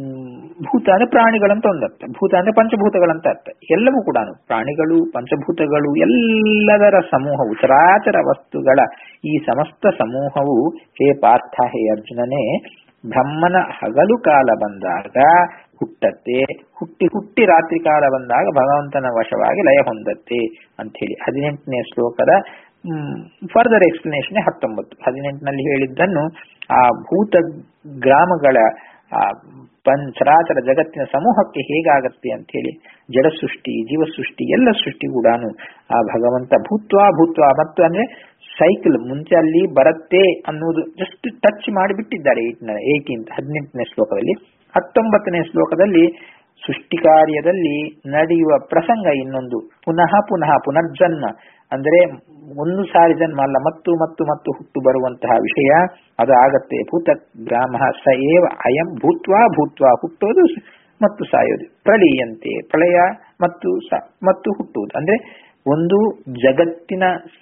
ಭೂತ ಅಂದ್ರೆ ಪ್ರಾಣಿಗಳಂತ ಒಂದರ್ಥ ಭೂತ ಅಂದ್ರೆ ಪಂಚಭೂತಗಳಂತ ಅರ್ಥ ಎಲ್ಲವೂ ಕೂಡ ಪ್ರಾಣಿಗಳು ಪಂಚಭೂತಗಳು ಎಲ್ಲದರ ಸಮೂಹವು ಚರಾಚರ ವಸ್ತುಗಳ ಈ ಸಮಸ್ತ ಸಮೂಹವು ಹೇ ಪಾರ್ಥ ಹೇ ಅರ್ಜುನನೇ ಬ್ರಹ್ಮನ ಹಗಲು ಕಾಲ ಬಂದಾಗ ಹುಟ್ಟತ್ತೆ ಹುಟ್ಟಿ ಹುಟ್ಟಿ ರಾತ್ರಿ ಕಾಲ ಬಂದಾಗ ಭಗವಂತನ ವಶವಾಗಿ ಲಯ ಹೊಂದತ್ತೆ ಅಂತ ಹೇಳಿ ಹದಿನೆಂಟನೇ ಶ್ಲೋಕದ ಫರ್ದರ್ ಎಕ್ಸ್ಪ್ಲನೇಷನ್ ಹತ್ತೊಂಬತ್ತು ಹದಿನೆಂಟನಲ್ಲಿ ಹೇಳಿದ್ದನ್ನು ಆ ಭೂತ ಗ್ರಾಮಗಳ ಆ ಚರಾಚರ ಜಗತ್ತಿನ ಸಮೂಹಕ್ಕೆ ಹೇಗಾಗತ್ತೆ ಅಂತ ಹೇಳಿ ಜಡ ಸೃಷ್ಟಿ ಜೀವ ಸೃಷ್ಟಿ ಎಲ್ಲ ಸೃಷ್ಟಿ ಕೂಡ ಆ ಭಗವಂತ ಭೂತ್ವ ಭೂತ್ವ ಮತ್ತು ಅಂದ್ರೆ ಸೈಕಲ್ ಮುಂಚೆ ಅಲ್ಲಿ ಬರುತ್ತೆ ಅನ್ನುವುದು ಜಸ್ಟ್ ಟಚ್ ಮಾಡಿಬಿಟ್ಟಿದ್ದಾರೆ ಏಯ್ಟೀನ್ತ್ ಹದಿನೆಂಟನೇ ಶ್ಲೋಕದಲ್ಲಿ ಹತ್ತೊಂಬತ್ತನೇ ಶ್ಲೋಕದಲ್ಲಿ ಸೃಷ್ಟಿ ಕಾರ್ಯದಲ್ಲಿ ನಡೆಯುವ ಪ್ರಸಂಗ ಇನ್ನೊಂದು ಪುನಃ ಪುನಃ ಪುನರ್ಜನ್ಮ ಅಂದರೆ ಒಂದು ಸಾರಿ ಜನ್ಮ ಅಲ್ಲ ಮತ್ತು ಮತ್ತು ಮತ್ತು ಹುಟ್ಟು ಬರುವಂತಹ ವಿಷಯ ಅದು ಆಗತ್ತೆ ಭೂತ ಗ್ರಾಮ ಸ ಏವ ಅಯಂ ಭೂತ್ವಾ ಭೂತ್ವಾ ಹುಟ್ಟೋದು ಮತ್ತು ಸಾಯೋದು ಪ್ರಳೀಯಂತೆ ಪ್ರಳಯ ಮತ್ತು ಮತ್ತು ಹುಟ್ಟುವುದು ಅಂದ್ರೆ ಒಂದು ಜಗತ್ತಿನ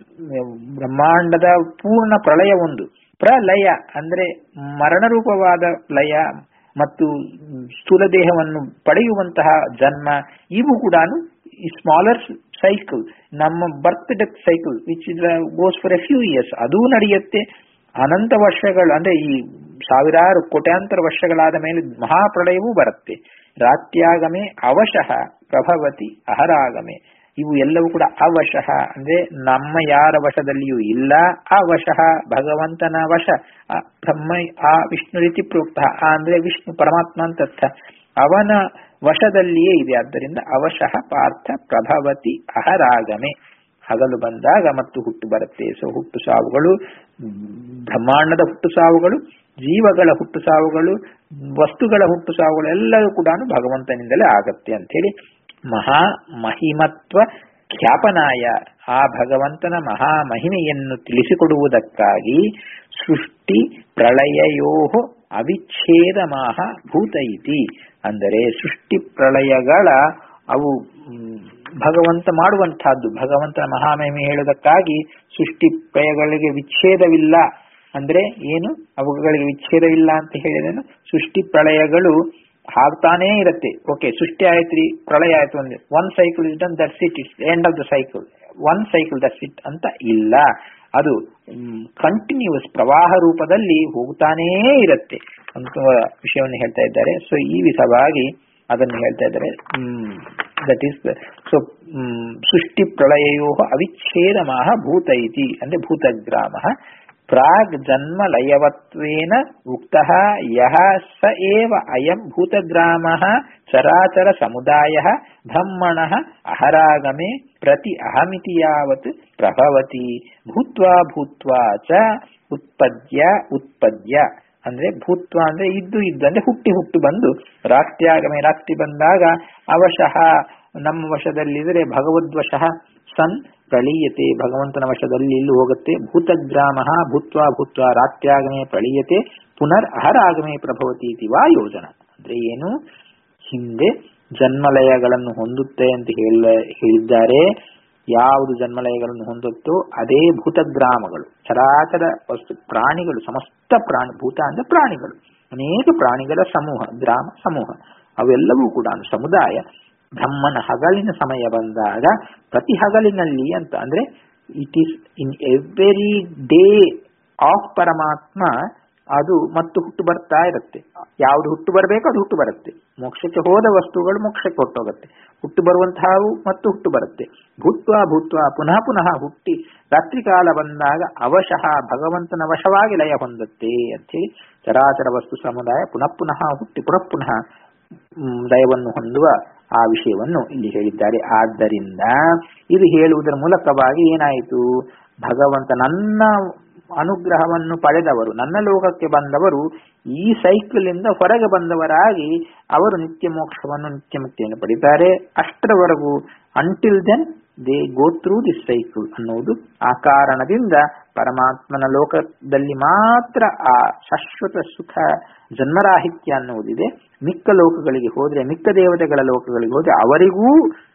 ಬ್ರಹ್ಮಾಂಡದ ಪೂರ್ಣ ಪ್ರಳಯ ಒಂದು ಪ್ರಲಯ ಅಂದ್ರೆ ಮರಣರೂಪವಾದ ಲಯ ಮತ್ತು ಸ್ಥೂಲ ದೇಹವನ್ನು ಪಡೆಯುವಂತಹ ಜನ್ಮ ಇವು ಕೂಡ ಈ ಸ್ಮಾಲರ್ ಸೈಕಲ್ ನಮ್ಮ birth death cycle which is goes for a few years ಅದು ನಡೆಯುತ್ತೆ ಅನಂತ ವರ್ಷಗಳು ಅಂದ್ರೆ ಈ ಸಾವಿರಾರು ಕೋಟ್ಯಾಂತರ ವರ್ಷಗಳಾದ ಮೇಲೆ ಮಹಾಪ್ರಳಯವೂ ಬರುತ್ತೆ ರಾತ್ಯಾಗಮೆ ಅವಶಃ ಪ್ರಭವತಿ ಅಹರಾಗಮೆ ಇವು ಎಲ್ಲವೂ ಕೂಡ ಅವಶಃ ಅಂದ್ರೆ ನಮ್ಮ ಯಾರ ವಶದಲ್ಲಿಯೂ ಇಲ್ಲ ಅವಶಃ ಭಗವಂತನ ವಶ ಬ್ರಹ್ಮ ಆ ವಿಷ್ಣು ರೀತಿ ಪ್ರೋಕ್ತ ಅಂದ್ರೆ ವಿಷ್ಣು ಪರಮಾತ್ಮ ಅಂತರ್ಥ ಅವನ ವಶದಲ್ಲಿಯೇ ಇದೆ ಆದ್ದರಿಂದ ಅವಶಃ ಪಾರ್ಥ ಪ್ರಭವತಿ ಅಹರಾಗಮೆ ಹಗಲು ಬಂದಾಗ ಮತ್ತು ಹುಟ್ಟು ಬರುತ್ತೆ ಸೊ ಹುಟ್ಟು ಸಾವುಗಳು ಬ್ರಹ್ಮಾಂಡದ ಹುಟ್ಟು ಸಾವುಗಳು ಜೀವಗಳ ಹುಟ್ಟು ಸಾವುಗಳು ವಸ್ತುಗಳ ಹುಟ್ಟು ಸಾವುಗಳು ಎಲ್ಲವೂ ಕೂಡ ಭಗವಂತನಿಂದಲೇ ಆಗತ್ತೆ ಅಂತ ಹೇಳಿ ಮಹಾ ಮಹಿಮತ್ವ ಖ್ಯಾಪನಾಯ ಆ ಭಗವಂತನ ಮಹಾ ಮಹಿಮೆಯನ್ನು ತಿಳಿಸಿಕೊಡುವುದಕ್ಕಾಗಿ ಸೃಷ್ಟಿ ಪ್ರಳಯಯೋ ಅವಿಚ್ಛೇದ ಮಾಹ ಭೂತ ಇತಿ ಅಂದರೆ ಸೃಷ್ಟಿ ಪ್ರಳಯಗಳ ಅವು ಭಗವಂತ ಮಾಡುವಂತಹದ್ದು ಭಗವಂತನ ಮಹಾಮಹಿಮೆ ಹೇಳುವುದಕ್ಕಾಗಿ ಸೃಷ್ಟಿ ಪ್ರಯಗಳಿಗೆ ವಿಚ್ಛೇದವಿಲ್ಲ ಅಂದ್ರೆ ಏನು ಅವುಗಳಿಗೆ ವಿಚ್ಛೇದವಿಲ್ಲ ಅಂತ ಹೇಳಿದೇನು ಸೃಷ್ಟಿ ಪ್ರಳಯಗಳು ಆಗ್ತಾನೇ ಇರುತ್ತೆ ಓಕೆ ಸೃಷ್ಟಿ ಆಯ್ತ್ರಿ ಪ್ರಳಯ ಆಯ್ತು ಅಂದ್ರೆ one cycle is done that's it it's end of the cycle one cycle that's it ಅಂತ ಇಲ್ಲ ಅದು ಕಂಟಿನ್ಯೂಸ್ ಪ್ರವಾಹ ರೂಪದಲ್ಲಿ ಹೋಗ್ತಾನೇ ಇರುತ್ತೆ ಅಂತ ವಿಷಯವನ್ನು ಹೇಳ್ತಾ ಇದ್ದಾರೆ ಸೊ ಈ ವಿಧವಾಗಿ ಅದನ್ನು ಹೇಳ್ತಾ ಇದ್ದಾರೆ ಹ್ಮ್ ದಟ್ ಈಸ್ ಸೊ ಸೃಷ್ಟಿ ಪ್ರಳಯೋ ಅವಿಚ್ಛೇದಮಾಹ ಭೂತ ಇತಿ ಅಂದ್ರೆ ಭೂತಗ್ರಾಮ ಪ್ರಾಗ್ ಜನ್ಮ ಲಯವತ್ವೇನ ಉಕ್ತಃ ಯಹ ಸ ಏವ ಅಯಂ ಭೂತಗ್ರಾಮಃ ಚರಾಚರ ಸಮುದಾಯಃ ಬ್ರಹ್ಮಣಃ ಅಹರಾಗಮೆ ಪ್ರತಿ ಅಹಮಿತಿ ಯಾವತ್ ಪ್ರಭವತಿ ಭೂತ್ವಾ ಭೂತ್ವಾ ಚ ಉತ್ಪದ್ಯ ಉತ್ಪದ್ಯ ಅಂದ್ರೆ ಭೂತ್ವ ಅಂದ್ರೆ ಇದ್ದು ಇದ್ದು ಅಂದ್ರೆ ಹುಟ್ಟಿ ಹುಟ್ಟು ಬಂದು ರಾತ್ರಿಯಾಗಮೆ ರಾತ್ರಿ ಬಂದಾಗ ಅವಶಃ ನಮ್ಮ ವಶದಲ್ಲಿದ್ರೆ ಭಗವದ್ವಶಃ ಸನ್ ಪ್ರಳೀಯತೆ ಭಗವಂತನ ವಶದಲ್ಲಿ ಇಲ್ಲಿ ಹೋಗುತ್ತೆ ಭೂತಗ್ರಾಮ ಭೂತ್ವ ಭೂತ್ವ ರಾತ್ರ್ಯಾಗಮೆ ಪ್ರಳೀಯತೆ ಪುನರ್ ಅಹರಾಗಮೆ ಪ್ರಭವತಿ ಇತಿ ವಾ ಯೋಜನ ಅಂದ್ರೆ ಏನು ಹಿಂದೆ ಜನ್ಮಲಯಗಳನ್ನು ಹೊಂದುತ್ತೆ ಅಂತ ಹೇಳ ಹೇಳಿದ್ದಾರೆ ಯಾವುದು ಜನ್ಮಲಯಗಳನ್ನು ಹೊಂದುತ್ತೋ ಅದೇ ಭೂತಗ್ರಾಮಗಳು ಚರಾಚರ ವಸ್ತು ಪ್ರಾಣಿಗಳು ಸಮಸ್ತ ಪ್ರಾಣಿ ಭೂತ ಅಂದ್ರೆ ಪ್ರಾಣಿಗಳು ಅನೇಕ ಪ್ರಾಣಿಗಳ ಸಮೂಹ ಗ್ರಾಮ ಸಮೂಹ ಅವೆಲ್ಲವೂ ಕೂಡ ಸಮುದಾಯ ಬ್ರಹ್ಮನ ಹಗಲಿನ ಸಮಯ ಬಂದಾಗ ಪ್ರತಿ ಹಗಲಿನಲ್ಲಿ ಅಂತ ಅಂದ್ರೆ it is in every day of ಪರಮಾತ್ಮ ಅದು ಮತ್ತು ಹುಟ್ಟು ಬರ್ತಾ ಇರುತ್ತೆ ಯಾವುದು ಹುಟ್ಟು ಬರಬೇಕು ಅದು ಹುಟ್ಟು ಬರುತ್ತೆ ಮೋಕ್ಷಕ್ಕೆ ಹೋದ ವಸ್ತುಗಳು ಮೋಕ್ಷಕ್ಕೆ ಹೊಟ್ಟೋಗುತ್ತೆ ಹುಟ್ಟು ಬರುವಂತಹವು ಮತ್ತು ಹುಟ್ಟು ಬರುತ್ತೆ ಭೂತ್ವ ಭೂತ್ವ ಪುನಃ ಪುನಃ ಹುಟ್ಟಿ ರಾತ್ರಿ ಕಾಲ ಬಂದಾಗ ಅವಶಃ ಭಗವಂತನ ವಶವಾಗಿ ಲಯ ಹೊಂದುತ್ತೆ ಅಂತೇಳಿ ಚರಾಚರ ವಸ್ತು ಸಮುದಾಯ ಪುನಃ ಪುನಃ ಹುಟ್ಟಿ ಪುನಃ ಪುನಃ ಲಯವನ್ನು ಹೊಂದುವ ಆ ವಿಷಯವನ್ನು ಇಲ್ಲಿ ಹೇಳಿದ್ದಾರೆ ಆದ್ದರಿಂದ ಇದು ಹೇಳುವುದರ ಮೂಲಕವಾಗಿ ಏನಾಯಿತು ಭಗವಂತ ನನ್ನ ಅನುಗ್ರಹವನ್ನು ಪಡೆದವರು ನನ್ನ ಲೋಕಕ್ಕೆ ಬಂದವರು ಈ ಸೈಕಲ್ ಇಂದ ಹೊರಗೆ ಬಂದವರಾಗಿ ಅವರು ನಿತ್ಯ ಮೋಕ್ಷವನ್ನು ನಿತ್ಯ ಮುಕ್ತಿಯನ್ನು ಪಡಿತಾರೆ ಅಷ್ಟರವರೆಗೂ until then they go through this cycle ಅನ್ನುವುದು ಆ ಕಾರಣದಿಂದ ಪರಮಾತ್ಮನ ಲೋಕದಲ್ಲಿ ಮಾತ್ರ ಆ ಶಾಶ್ವತ ಸುಖ ಜನ್ಮರಾಹಿತ್ಯ ಅನ್ನುವುದಿದೆ ಮಿಕ್ಕ ಲೋಕಗಳಿಗೆ ಹೋದ್ರೆ ಮಿಕ್ಕ ದೇವತೆಗಳ ಲೋಕಗಳಿಗೆ ಹೋದ್ರೆ ಅವರಿಗೂ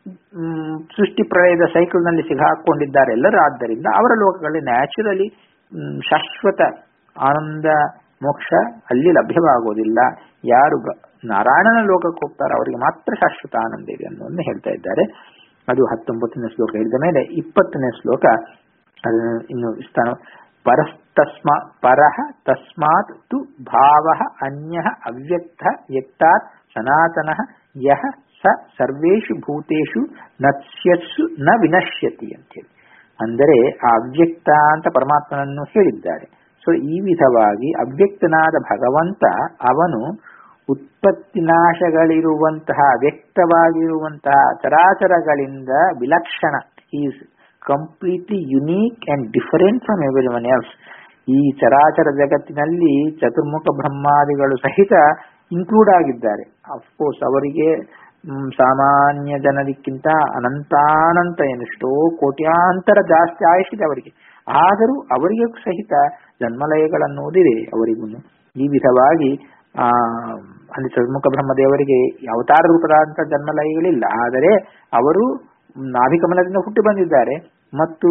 ಸೃಷ್ಟಿ ಪ್ರಳಯದ ಸೈಕಲ್ ನಲ್ಲಿ ಸಿಗಾಕೊಂಡಿದ್ದಾರೆ ಎಲ್ಲರೂ ಆದ್ದರಿಂದ ಅವರ ಲೋಕಗಳಲ್ಲಿ ನ್ಯಾಚುರಲಿ ಶಾಶ್ವತ ಆನಂದ ಮೋಕ್ಷ ಅಲ್ಲಿ ಲಭ್ಯವಾಗುವುದಿಲ್ಲ ಯಾರು ನಾರಾಯಣನ ಲೋಕಕ್ಕೆ ಹೋಗ್ತಾರೋ ಅವರಿಗೆ ಮಾತ್ರ ಶಾಶ್ವತ ಆನಂದ ಇದೆ ಅನ್ನೋದನ್ನು ಹೇಳ್ತಾ ಇದ್ದಾರೆ ಅದು ಹತ್ತೊಂಬತ್ತನೇ ಶ್ಲೋಕ ಹೇಳಿದ ಮೇಲೆ ಇಪ್ಪತ್ತನೇ ಶ್ಲೋಕ ಅದನ್ನು ಇನ್ನು ಸ್ಥಾನ ಪರಸ್ತಸ್ಮಾ ಪರಃ ತಸ್ಮಾತ್ ತು ಭಾವ ಅನ್ಯ ಅವ್ಯಕ್ತ ವ್ಯಕ್ತಾತ್ ಸನಾತನ ಯಹ ಸ ಸರ್ವೇಷು ಭೂತೇಷು ನತ್ಸ್ಯಸ್ಸು ನ ವಿನಶ್ಯತಿ ಅಂತೇಳಿ ಅಂದರೆ ಆ ಅವ್ಯಕ್ತ ಅಂತ ಪರಮಾತ್ಮನನ್ನು ಹೇಳಿದ್ದಾರೆ ಸೊ ಈ ವಿಧವಾಗಿ ಅವ್ಯಕ್ತನಾದ ಭಗವಂತ ಅವನು ಉತ್ಪತ್ತಿ ನಾಶಗಳಿರುವಂತಹ ವ್ಯಕ್ತವಾಗಿರುವಂತಹ ಚರಾಚರಗಳಿಂದ ವಿಲಕ್ಷಣ is completely unique and different from everyone else ಈ ಚರಾಚರ ಜಗತ್ತಿನಲ್ಲಿ ಚತುರ್ಮುಖ ಬ್ರಹ್ಮಾದಿಗಳು ಸಹಿತ ಇನ್ಕ್ಲೂಡ್ ಆಗಿದ್ದಾರೆ ಅಫ್ಕೋರ್ಸ್ ಅವರಿಗೆ ಸಾಮಾನ್ಯ ಜನರಿಗಿಂತ ಅನಂತಾನಂತ ಎಷ್ಟೋ ಕೋಟ್ಯಾಂತರ ಜಾಸ್ತಿ ಆಯುಷಿದೆ ಅವರಿಗೆ ಆದರೂ ಅವರಿಗೂ ಸಹಿತ ಜನ್ಮಲಯಗಳನ್ನುವುದಿದೆ ಅವರಿಗೂ ಈ ವಿಧವಾಗಿ ಆ ಅಲ್ಲಿ ಚತುರ್ಮುಖ ಬ್ರಹ್ಮದೇವರಿಗೆ ಅವತಾರ ರೂಪದಂತ ಜನ್ಮಲಯಗಳಿಲ್ಲ ಆದರೆ ಅವರು ನಾಭಿಕಮಲದಿಂದ ಹುಟ್ಟಿ ಬಂದಿದ್ದಾರೆ ಮತ್ತು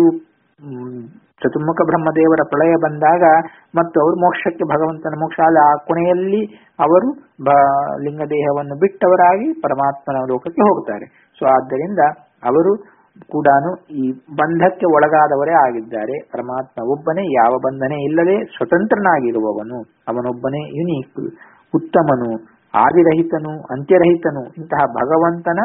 ಚತುರ್ಮುಖ ಬ್ರಹ್ಮದೇವರ ಪ್ರಳಯ ಬಂದಾಗ ಮತ್ತು ಅವರು ಮೋಕ್ಷಕ್ಕೆ ಭಗವಂತನ ಮೋಕ್ಷ ಆ ಕೊನೆಯಲ್ಲಿ ಅವರು ಲಿಂಗದೇಹವನ್ನು ಬಿಟ್ಟವರಾಗಿ ಪರಮಾತ್ಮನ ಲೋಕಕ್ಕೆ ಹೋಗ್ತಾರೆ ಸೊ ಆದ್ದರಿಂದ ಅವರು ಕೂಡ ಈ ಬಂಧಕ್ಕೆ ಒಳಗಾದವರೇ ಆಗಿದ್ದಾರೆ ಪರಮಾತ್ಮ ಒಬ್ಬನೇ ಯಾವ ಬಂಧನೆ ಇಲ್ಲದೆ ಸ್ವತಂತ್ರನಾಗಿರುವವನು ಅವನೊಬ್ಬನೇ ಯುನೀಕ್ ಉತ್ತಮನು ಆದಿರಹಿತನು ಅಂತ್ಯರಹಿತನು ಇಂತಹ ಭಗವಂತನ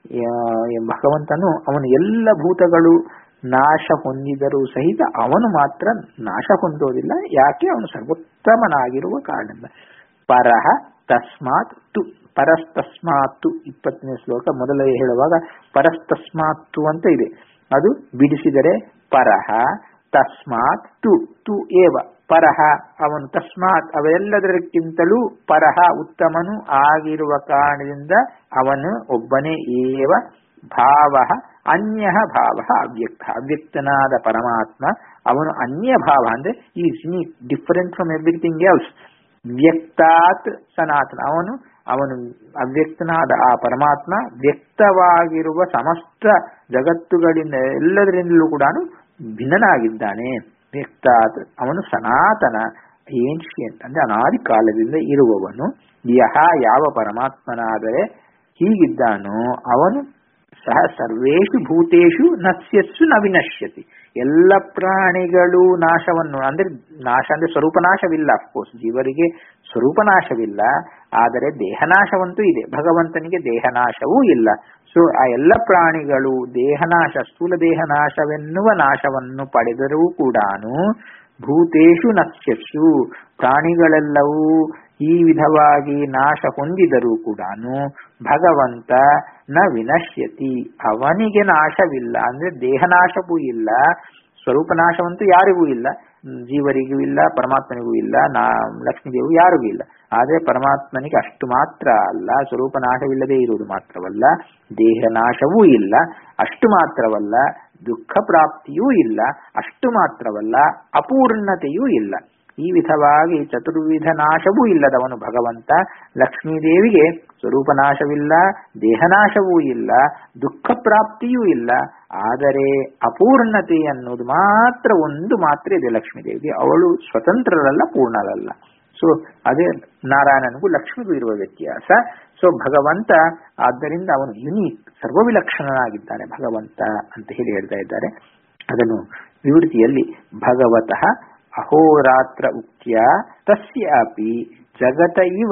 ಭಗವಂತನು ಅವನು ಎಲ್ಲ ಭೂತಗಳು ನಾಶ ಹೊಂದಿದರೂ ಸಹಿತ ಅವನು ಮಾತ್ರ ನಾಶ ಹೊಂದೋದಿಲ್ಲ ಯಾಕೆ ಅವನು ಸರ್ವೋತ್ತಮನಾಗಿರುವ ಕಾರಣದಿಂದ ಪರಹ ತಸ್ಮಾತ್ ತು ಪರಸ್ತಸ್ಮಾತ್ತು ಇಪ್ಪತ್ತನೇ ಶ್ಲೋಕ ಮೊದಲೇ ಹೇಳುವಾಗ ಪರಸ್ತಸ್ಮಾತ್ತು ಅಂತ ಇದೆ ಅದು ಬಿಡಿಸಿದರೆ ಪರಹ ತಸ್ಮಾತ್ ತು ತು ಏವ ಪರಹ ಅವನು ತಸ್ಮಾತ್ ಅವೆಲ್ಲದಕ್ಕಿಂತಲೂ ಪರಹ ಉತ್ತಮನು ಆಗಿರುವ ಕಾರಣದಿಂದ ಅವನು ಒಬ್ಬನೇ ಏವ ಭಾವ ಅನ್ಯ ಭಾವ ಅವ್ಯಕ್ತ ಅವ್ಯಕ್ತನಾದ ಪರಮಾತ್ಮ ಅವನು ಅನ್ಯ ಭಾವ ಅಂದ್ರೆ is different from everything else ವ್ಯಕ್ತಾತ್ ಸನಾತನ ಅವನು ಅವನು ಅವ್ಯಕ್ತನಾದ ಆ ಪರಮಾತ್ಮ ವ್ಯಕ್ತವಾಗಿರುವ ಸಮಸ್ತ ಜಗತ್ತುಗಳಿಂದ ಎಲ್ಲದರಿಂದಲೂ ಕೂಡ ಭಿನ್ನನಾಗಿದ್ದಾನೆ ವ್ಯಕ್ತಾತ್ ಅವನು ಸನಾತನ ಏನ್ಷಿಯಂಟ್ ಅಂದ್ರೆ ಅನಾದಿ ಕಾಲದಿಂದ ಇರುವವನು ಯಹ ಯಾವ ಪರಮಾತ್ಮನಾದರೆ ಹೀಗಿದ್ದಾನೋ ಅವನು ಸಹ ಸರ್ವೇಷು ಭೂತೇಷು ನಸ್ಯಸ್ಸು ನ ವಿನಶ್ಯತಿ ಎಲ್ಲ ಪ್ರಾಣಿಗಳು ನಾಶವನ್ನು ಅಂದ್ರೆ ನಾಶ ಅಂದ್ರೆ ಸ್ವರೂಪನಾಶವಿಲ್ಲ ಅಫ್ಕೋರ್ಸ್ ಜೀವರಿಗೆ ಸ್ವರೂಪನಾಶವಿಲ್ಲ ಆದರೆ ದೇಹನಾಶವಂತೂ ಇದೆ ಭಗವಂತನಿಗೆ ದೇಹನಾಶವೂ ಇಲ್ಲ ಸೊ ಆ ಎಲ್ಲ ಪ್ರಾಣಿಗಳು ದೇಹನಾಶ ಸ್ಥೂಲ ದೇಹನಾಶವೆನ್ನುವ ನಾಶವನ್ನು ಪಡೆದರೂ ಕೂಡ ಭೂತೇಶು ನಶ್ಯಸ್ಸು ಪ್ರಾಣಿಗಳೆಲ್ಲವೂ ಈ ವಿಧವಾಗಿ ನಾಶ ಹೊಂದಿದರೂ ಕೂಡ ಭಗವಂತ ನ ವಿನಶ್ಯತಿ ಅವನಿಗೆ ನಾಶವಿಲ್ಲ ಅಂದ್ರೆ ದೇಹನಾಶವೂ ಇಲ್ಲ ಸ್ವರೂಪ ನಾಶವಂತೂ ಯಾರಿಗೂ ಇಲ್ಲ ಜೀವರಿಗೂ ಇಲ್ಲ ಪರಮಾತ್ಮನಿಗೂ ಇಲ್ಲ ನಾ ಲಕ್ಷ್ಮೀದೇವು ಯಾರಿಗೂ ಇಲ್ಲ ಆದರೆ ಪರಮಾತ್ಮನಿಗೆ ಅಷ್ಟು ಮಾತ್ರ ಅಲ್ಲ ಸ್ವರೂಪ ನಾಶವಿಲ್ಲದೆ ಇರುವುದು ಮಾತ್ರವಲ್ಲ ದೇಹ ನಾಶವೂ ಇಲ್ಲ ಅಷ್ಟು ಮಾತ್ರವಲ್ಲ ದುಃಖ ಪ್ರಾಪ್ತಿಯೂ ಇಲ್ಲ ಅಷ್ಟು ಮಾತ್ರವಲ್ಲ ಅಪೂರ್ಣತೆಯೂ ಇಲ್ಲ ಈ ವಿಧವಾಗಿ ಚತುರ್ವಿಧ ನಾಶವೂ ಇಲ್ಲದವನು ಭಗವಂತ ಲಕ್ಷ್ಮೀದೇವಿಗೆ ಸ್ವರೂಪ ನಾಶವಿಲ್ಲ ದೇಹನಾಶವೂ ಇಲ್ಲ ದುಃಖ ಪ್ರಾಪ್ತಿಯೂ ಇಲ್ಲ ಆದರೆ ಅಪೂರ್ಣತೆ ಅನ್ನೋದು ಮಾತ್ರ ಒಂದು ಮಾತ್ರ ಇದೆ ಲಕ್ಷ್ಮೀದೇವಿಗೆ ಅವಳು ಸ್ವತಂತ್ರರಲ್ಲ ಪೂರ್ಣರಲ್ಲ ಸೊ ಅದೇ ನಾರಾಯಣನಿಗೂ ಲಕ್ಷ್ಮಿಗೂ ಇರುವ ವ್ಯತ್ಯಾಸ ಸೊ ಭಗವಂತ ಆದ್ದರಿಂದ ಅವನು ಯುನೀಕ್ ಸರ್ವವಿಲಕ್ಷಣನಾಗಿದ್ದಾನೆ ಭಗವಂತ ಅಂತ ಹೇಳಿ ಹೇಳ್ತಾ ಇದ್ದಾರೆ ಅದನ್ನು ವಿವೃತಿಯಲ್ಲಿ ಭಗವತಃ ಅಹೋರಾತ್ರ ಉಕ್ತ್ಯ ತಸ್ಯಾಪಿ ಜಗತ ಇವ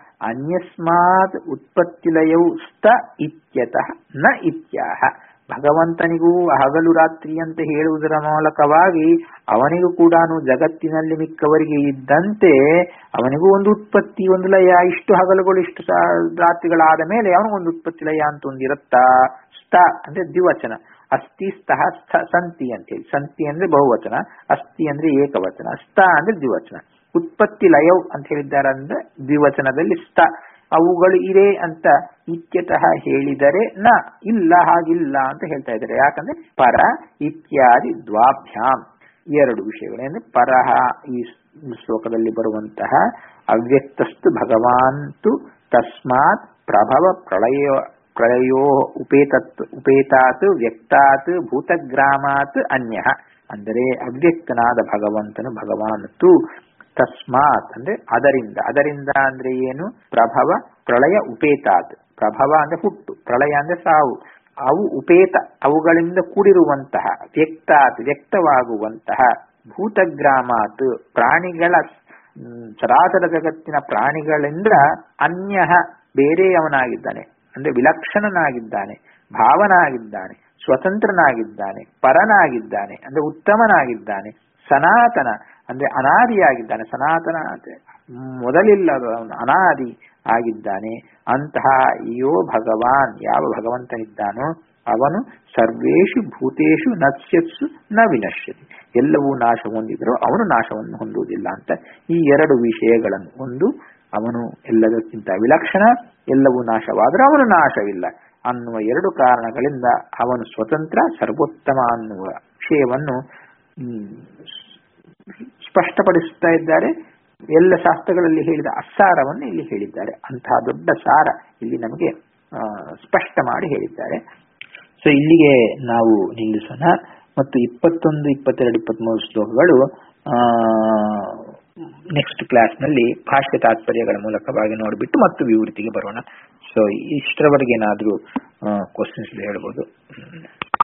ಅನ್ಯಸ್ಮಾತ್ ಉತ್ಪತ್ತಿಲಯೌ ಸ್ತ ಇತ್ಯತಃ ನ ಇತ್ಯಾಹ ಭಗವಂತನಿಗೂ ಹಗಲು ರಾತ್ರಿ ಅಂತ ಹೇಳುವುದರ ಮೂಲಕವಾಗಿ ಅವನಿಗೂ ಕೂಡ ಜಗತ್ತಿನಲ್ಲಿ ಮಿಕ್ಕವರಿಗೆ ಇದ್ದಂತೆ ಅವನಿಗೂ ಒಂದು ಉತ್ಪತ್ತಿ ಒಂದು ಲಯ ಇಷ್ಟು ಹಗಲುಗಳು ಇಷ್ಟು ರಾತ್ರಿಗಳಾದ ಮೇಲೆ ಅವನಿಗೊಂದು ಉತ್ಪತ್ತಿ ಲಯ ಅಂತ ಒಂದಿರುತ್ತಾ ಸ್ಥ ಅಂದ್ರೆ ದ್ವಿವಚನ ಅಸ್ಥಿ ಸ್ತಃ ಸ್ಥ ಸಂತಿ ಅಂತ ಹೇಳಿ ಸಂತಿ ಅಂದ್ರೆ ಬಹುವಚನ ಅಸ್ಥಿ ಅಂದ್ರೆ ಏಕವಚನ ಸ್ಥ ಅಂದ್ರೆ ದ್ವಿವಚನ ಉತ್ಪತ್ತಿ ಲಯವ್ ಅಂತ ಹೇಳಿದ್ದಾರೆ ಅಂದ್ರೆ ದ್ವಿವಚನದಲ್ಲಿ ಸ್ಥ ಅವುಗಳು ಇವೆ ಅಂತ ಇತ್ಯತಃ ಹೇಳಿದರೆ ನ ಇಲ್ಲ ಹಾಗಿಲ್ಲ ಅಂತ ಹೇಳ್ತಾ ಇದ್ದಾರೆ ಯಾಕಂದ್ರೆ ಪರ ಇತ್ಯಾದಿ ದ್ವಾಭ್ಯಾಂ ಎರಡು ವಿಷಯಗಳು ಅಂದ್ರೆ ಪರಹ ಈ ಶ್ಲೋಕದಲ್ಲಿ ಬರುವಂತಹ ಅವ್ಯಕ್ತಸ್ತು ಭಗವಾನ್ತು ತಸ್ಮಾತ್ ಪ್ರಭವ ಪ್ರಳಯ ಪ್ರಳಯೋ ಉಪೇತತ್ ಉಪೇತಾತ್ ವ್ಯಕ್ತಾತ್ ಭೂತಗ್ರಾಮಾತ್ ಅನ್ಯ ಅಂದರೆ ಅವ್ಯಕ್ತನಾದ ಭಗವಂತನು ಭಗವಾನತು ತಸ್ಮಾತ್ ಅಂದ್ರೆ ಅದರಿಂದ ಅದರಿಂದ ಅಂದ್ರೆ ಏನು ಪ್ರಭವ ಪ್ರಳಯ ಉಪೇತಾತ್ ಪ್ರಭವ ಅಂದ್ರೆ ಹುಟ್ಟು ಪ್ರಳಯ ಅಂದ್ರೆ ಸಾವು ಅವು ಉಪೇತ ಅವುಗಳಿಂದ ಕೂಡಿರುವಂತಹ ವ್ಯಕ್ತಾತ್ ವ್ಯಕ್ತವಾಗುವಂತಹ ಭೂತಗ್ರಾಮಾತ್ ಪ್ರಾಣಿಗಳ ಚರಾಚರ ಜಗತ್ತಿನ ಪ್ರಾಣಿಗಳಿಂದ ಅನ್ಯ ಬೇರೆಯವನಾಗಿದ್ದಾನೆ ಅಂದ್ರೆ ವಿಲಕ್ಷಣನಾಗಿದ್ದಾನೆ ಭಾವನಾಗಿದ್ದಾನೆ ಸ್ವತಂತ್ರನಾಗಿದ್ದಾನೆ ಪರನಾಗಿದ್ದಾನೆ ಅಂದ್ರೆ ಉತ್ತಮನಾಗಿದ್ದಾನೆ ಸನಾತನ ಅಂದ್ರೆ ಅನಾದಿಯಾಗಿದ್ದಾನೆ ಸನಾತನ ಮೊದಲಿಲ್ಲದ ಅನಾದಿ ಆಗಿದ್ದಾನೆ ಅಂತಹ ಯೋ ಭಗವಾನ್ ಯಾವ ಭಗವಂತನಿದ್ದಾನೋ ಅವನು ಸರ್ವೇಶು ಭೂತೇಶು ನಶ್ಯತ್ಸು ನ ವಿನಶ್ಯತಿ ಎಲ್ಲವೂ ನಾಶ ಹೊಂದಿದರೂ ಅವನು ನಾಶವನ್ನು ಹೊಂದುವುದಿಲ್ಲ ಅಂತ ಈ ಎರಡು ವಿಷಯಗಳನ್ನು ಒಂದು ಅವನು ಎಲ್ಲದಕ್ಕಿಂತ ವಿಲಕ್ಷಣ ಎಲ್ಲವೂ ನಾಶವಾದರೂ ಅವನು ನಾಶವಿಲ್ಲ ಅನ್ನುವ ಎರಡು ಕಾರಣಗಳಿಂದ ಅವನು ಸ್ವತಂತ್ರ ಸರ್ವೋತ್ತಮ ಅನ್ನುವ ವಿಷಯವನ್ನು ಸ್ಪಷ್ಟಪಡಿಸುತ್ತಾ ಇದ್ದಾರೆ ಎಲ್ಲ ಶಾಸ್ತ್ರಗಳಲ್ಲಿ ಹೇಳಿದ ಅಸಾರವನ್ನು ಇಲ್ಲಿ ಹೇಳಿದ್ದಾರೆ ಅಂತಹ ದೊಡ್ಡ ಸಾರ ಇಲ್ಲಿ ನಮಗೆ ಸ್ಪಷ್ಟ ಮಾಡಿ ಹೇಳಿದ್ದಾರೆ ಸೊ ಇಲ್ಲಿಗೆ ನಾವು ನಿಲ್ಲಿಸೋಣ ಮತ್ತು ಇಪ್ಪತ್ತೊಂದು ಇಪ್ಪತ್ತೆರಡು ಇಪ್ಪತ್ಮೂರು ಶ್ಲೋಕಗಳು ನೆಕ್ಸ್ಟ್ ಕ್ಲಾಸ್ನಲ್ಲಿ ಭಾಷ್ಯ ತಾತ್ಪರ್ಯಗಳ ಮೂಲಕವಾಗಿ ನೋಡಿಬಿಟ್ಟು ಮತ್ತು ವಿವೃತಿಗೆ ಬರೋಣ ಸೊ ಇಷ್ಟರವರೆಗೆ ಏನಾದರೂ ಕ್ವಶನ್ಸ್ ಹೇಳ್ಬೋದು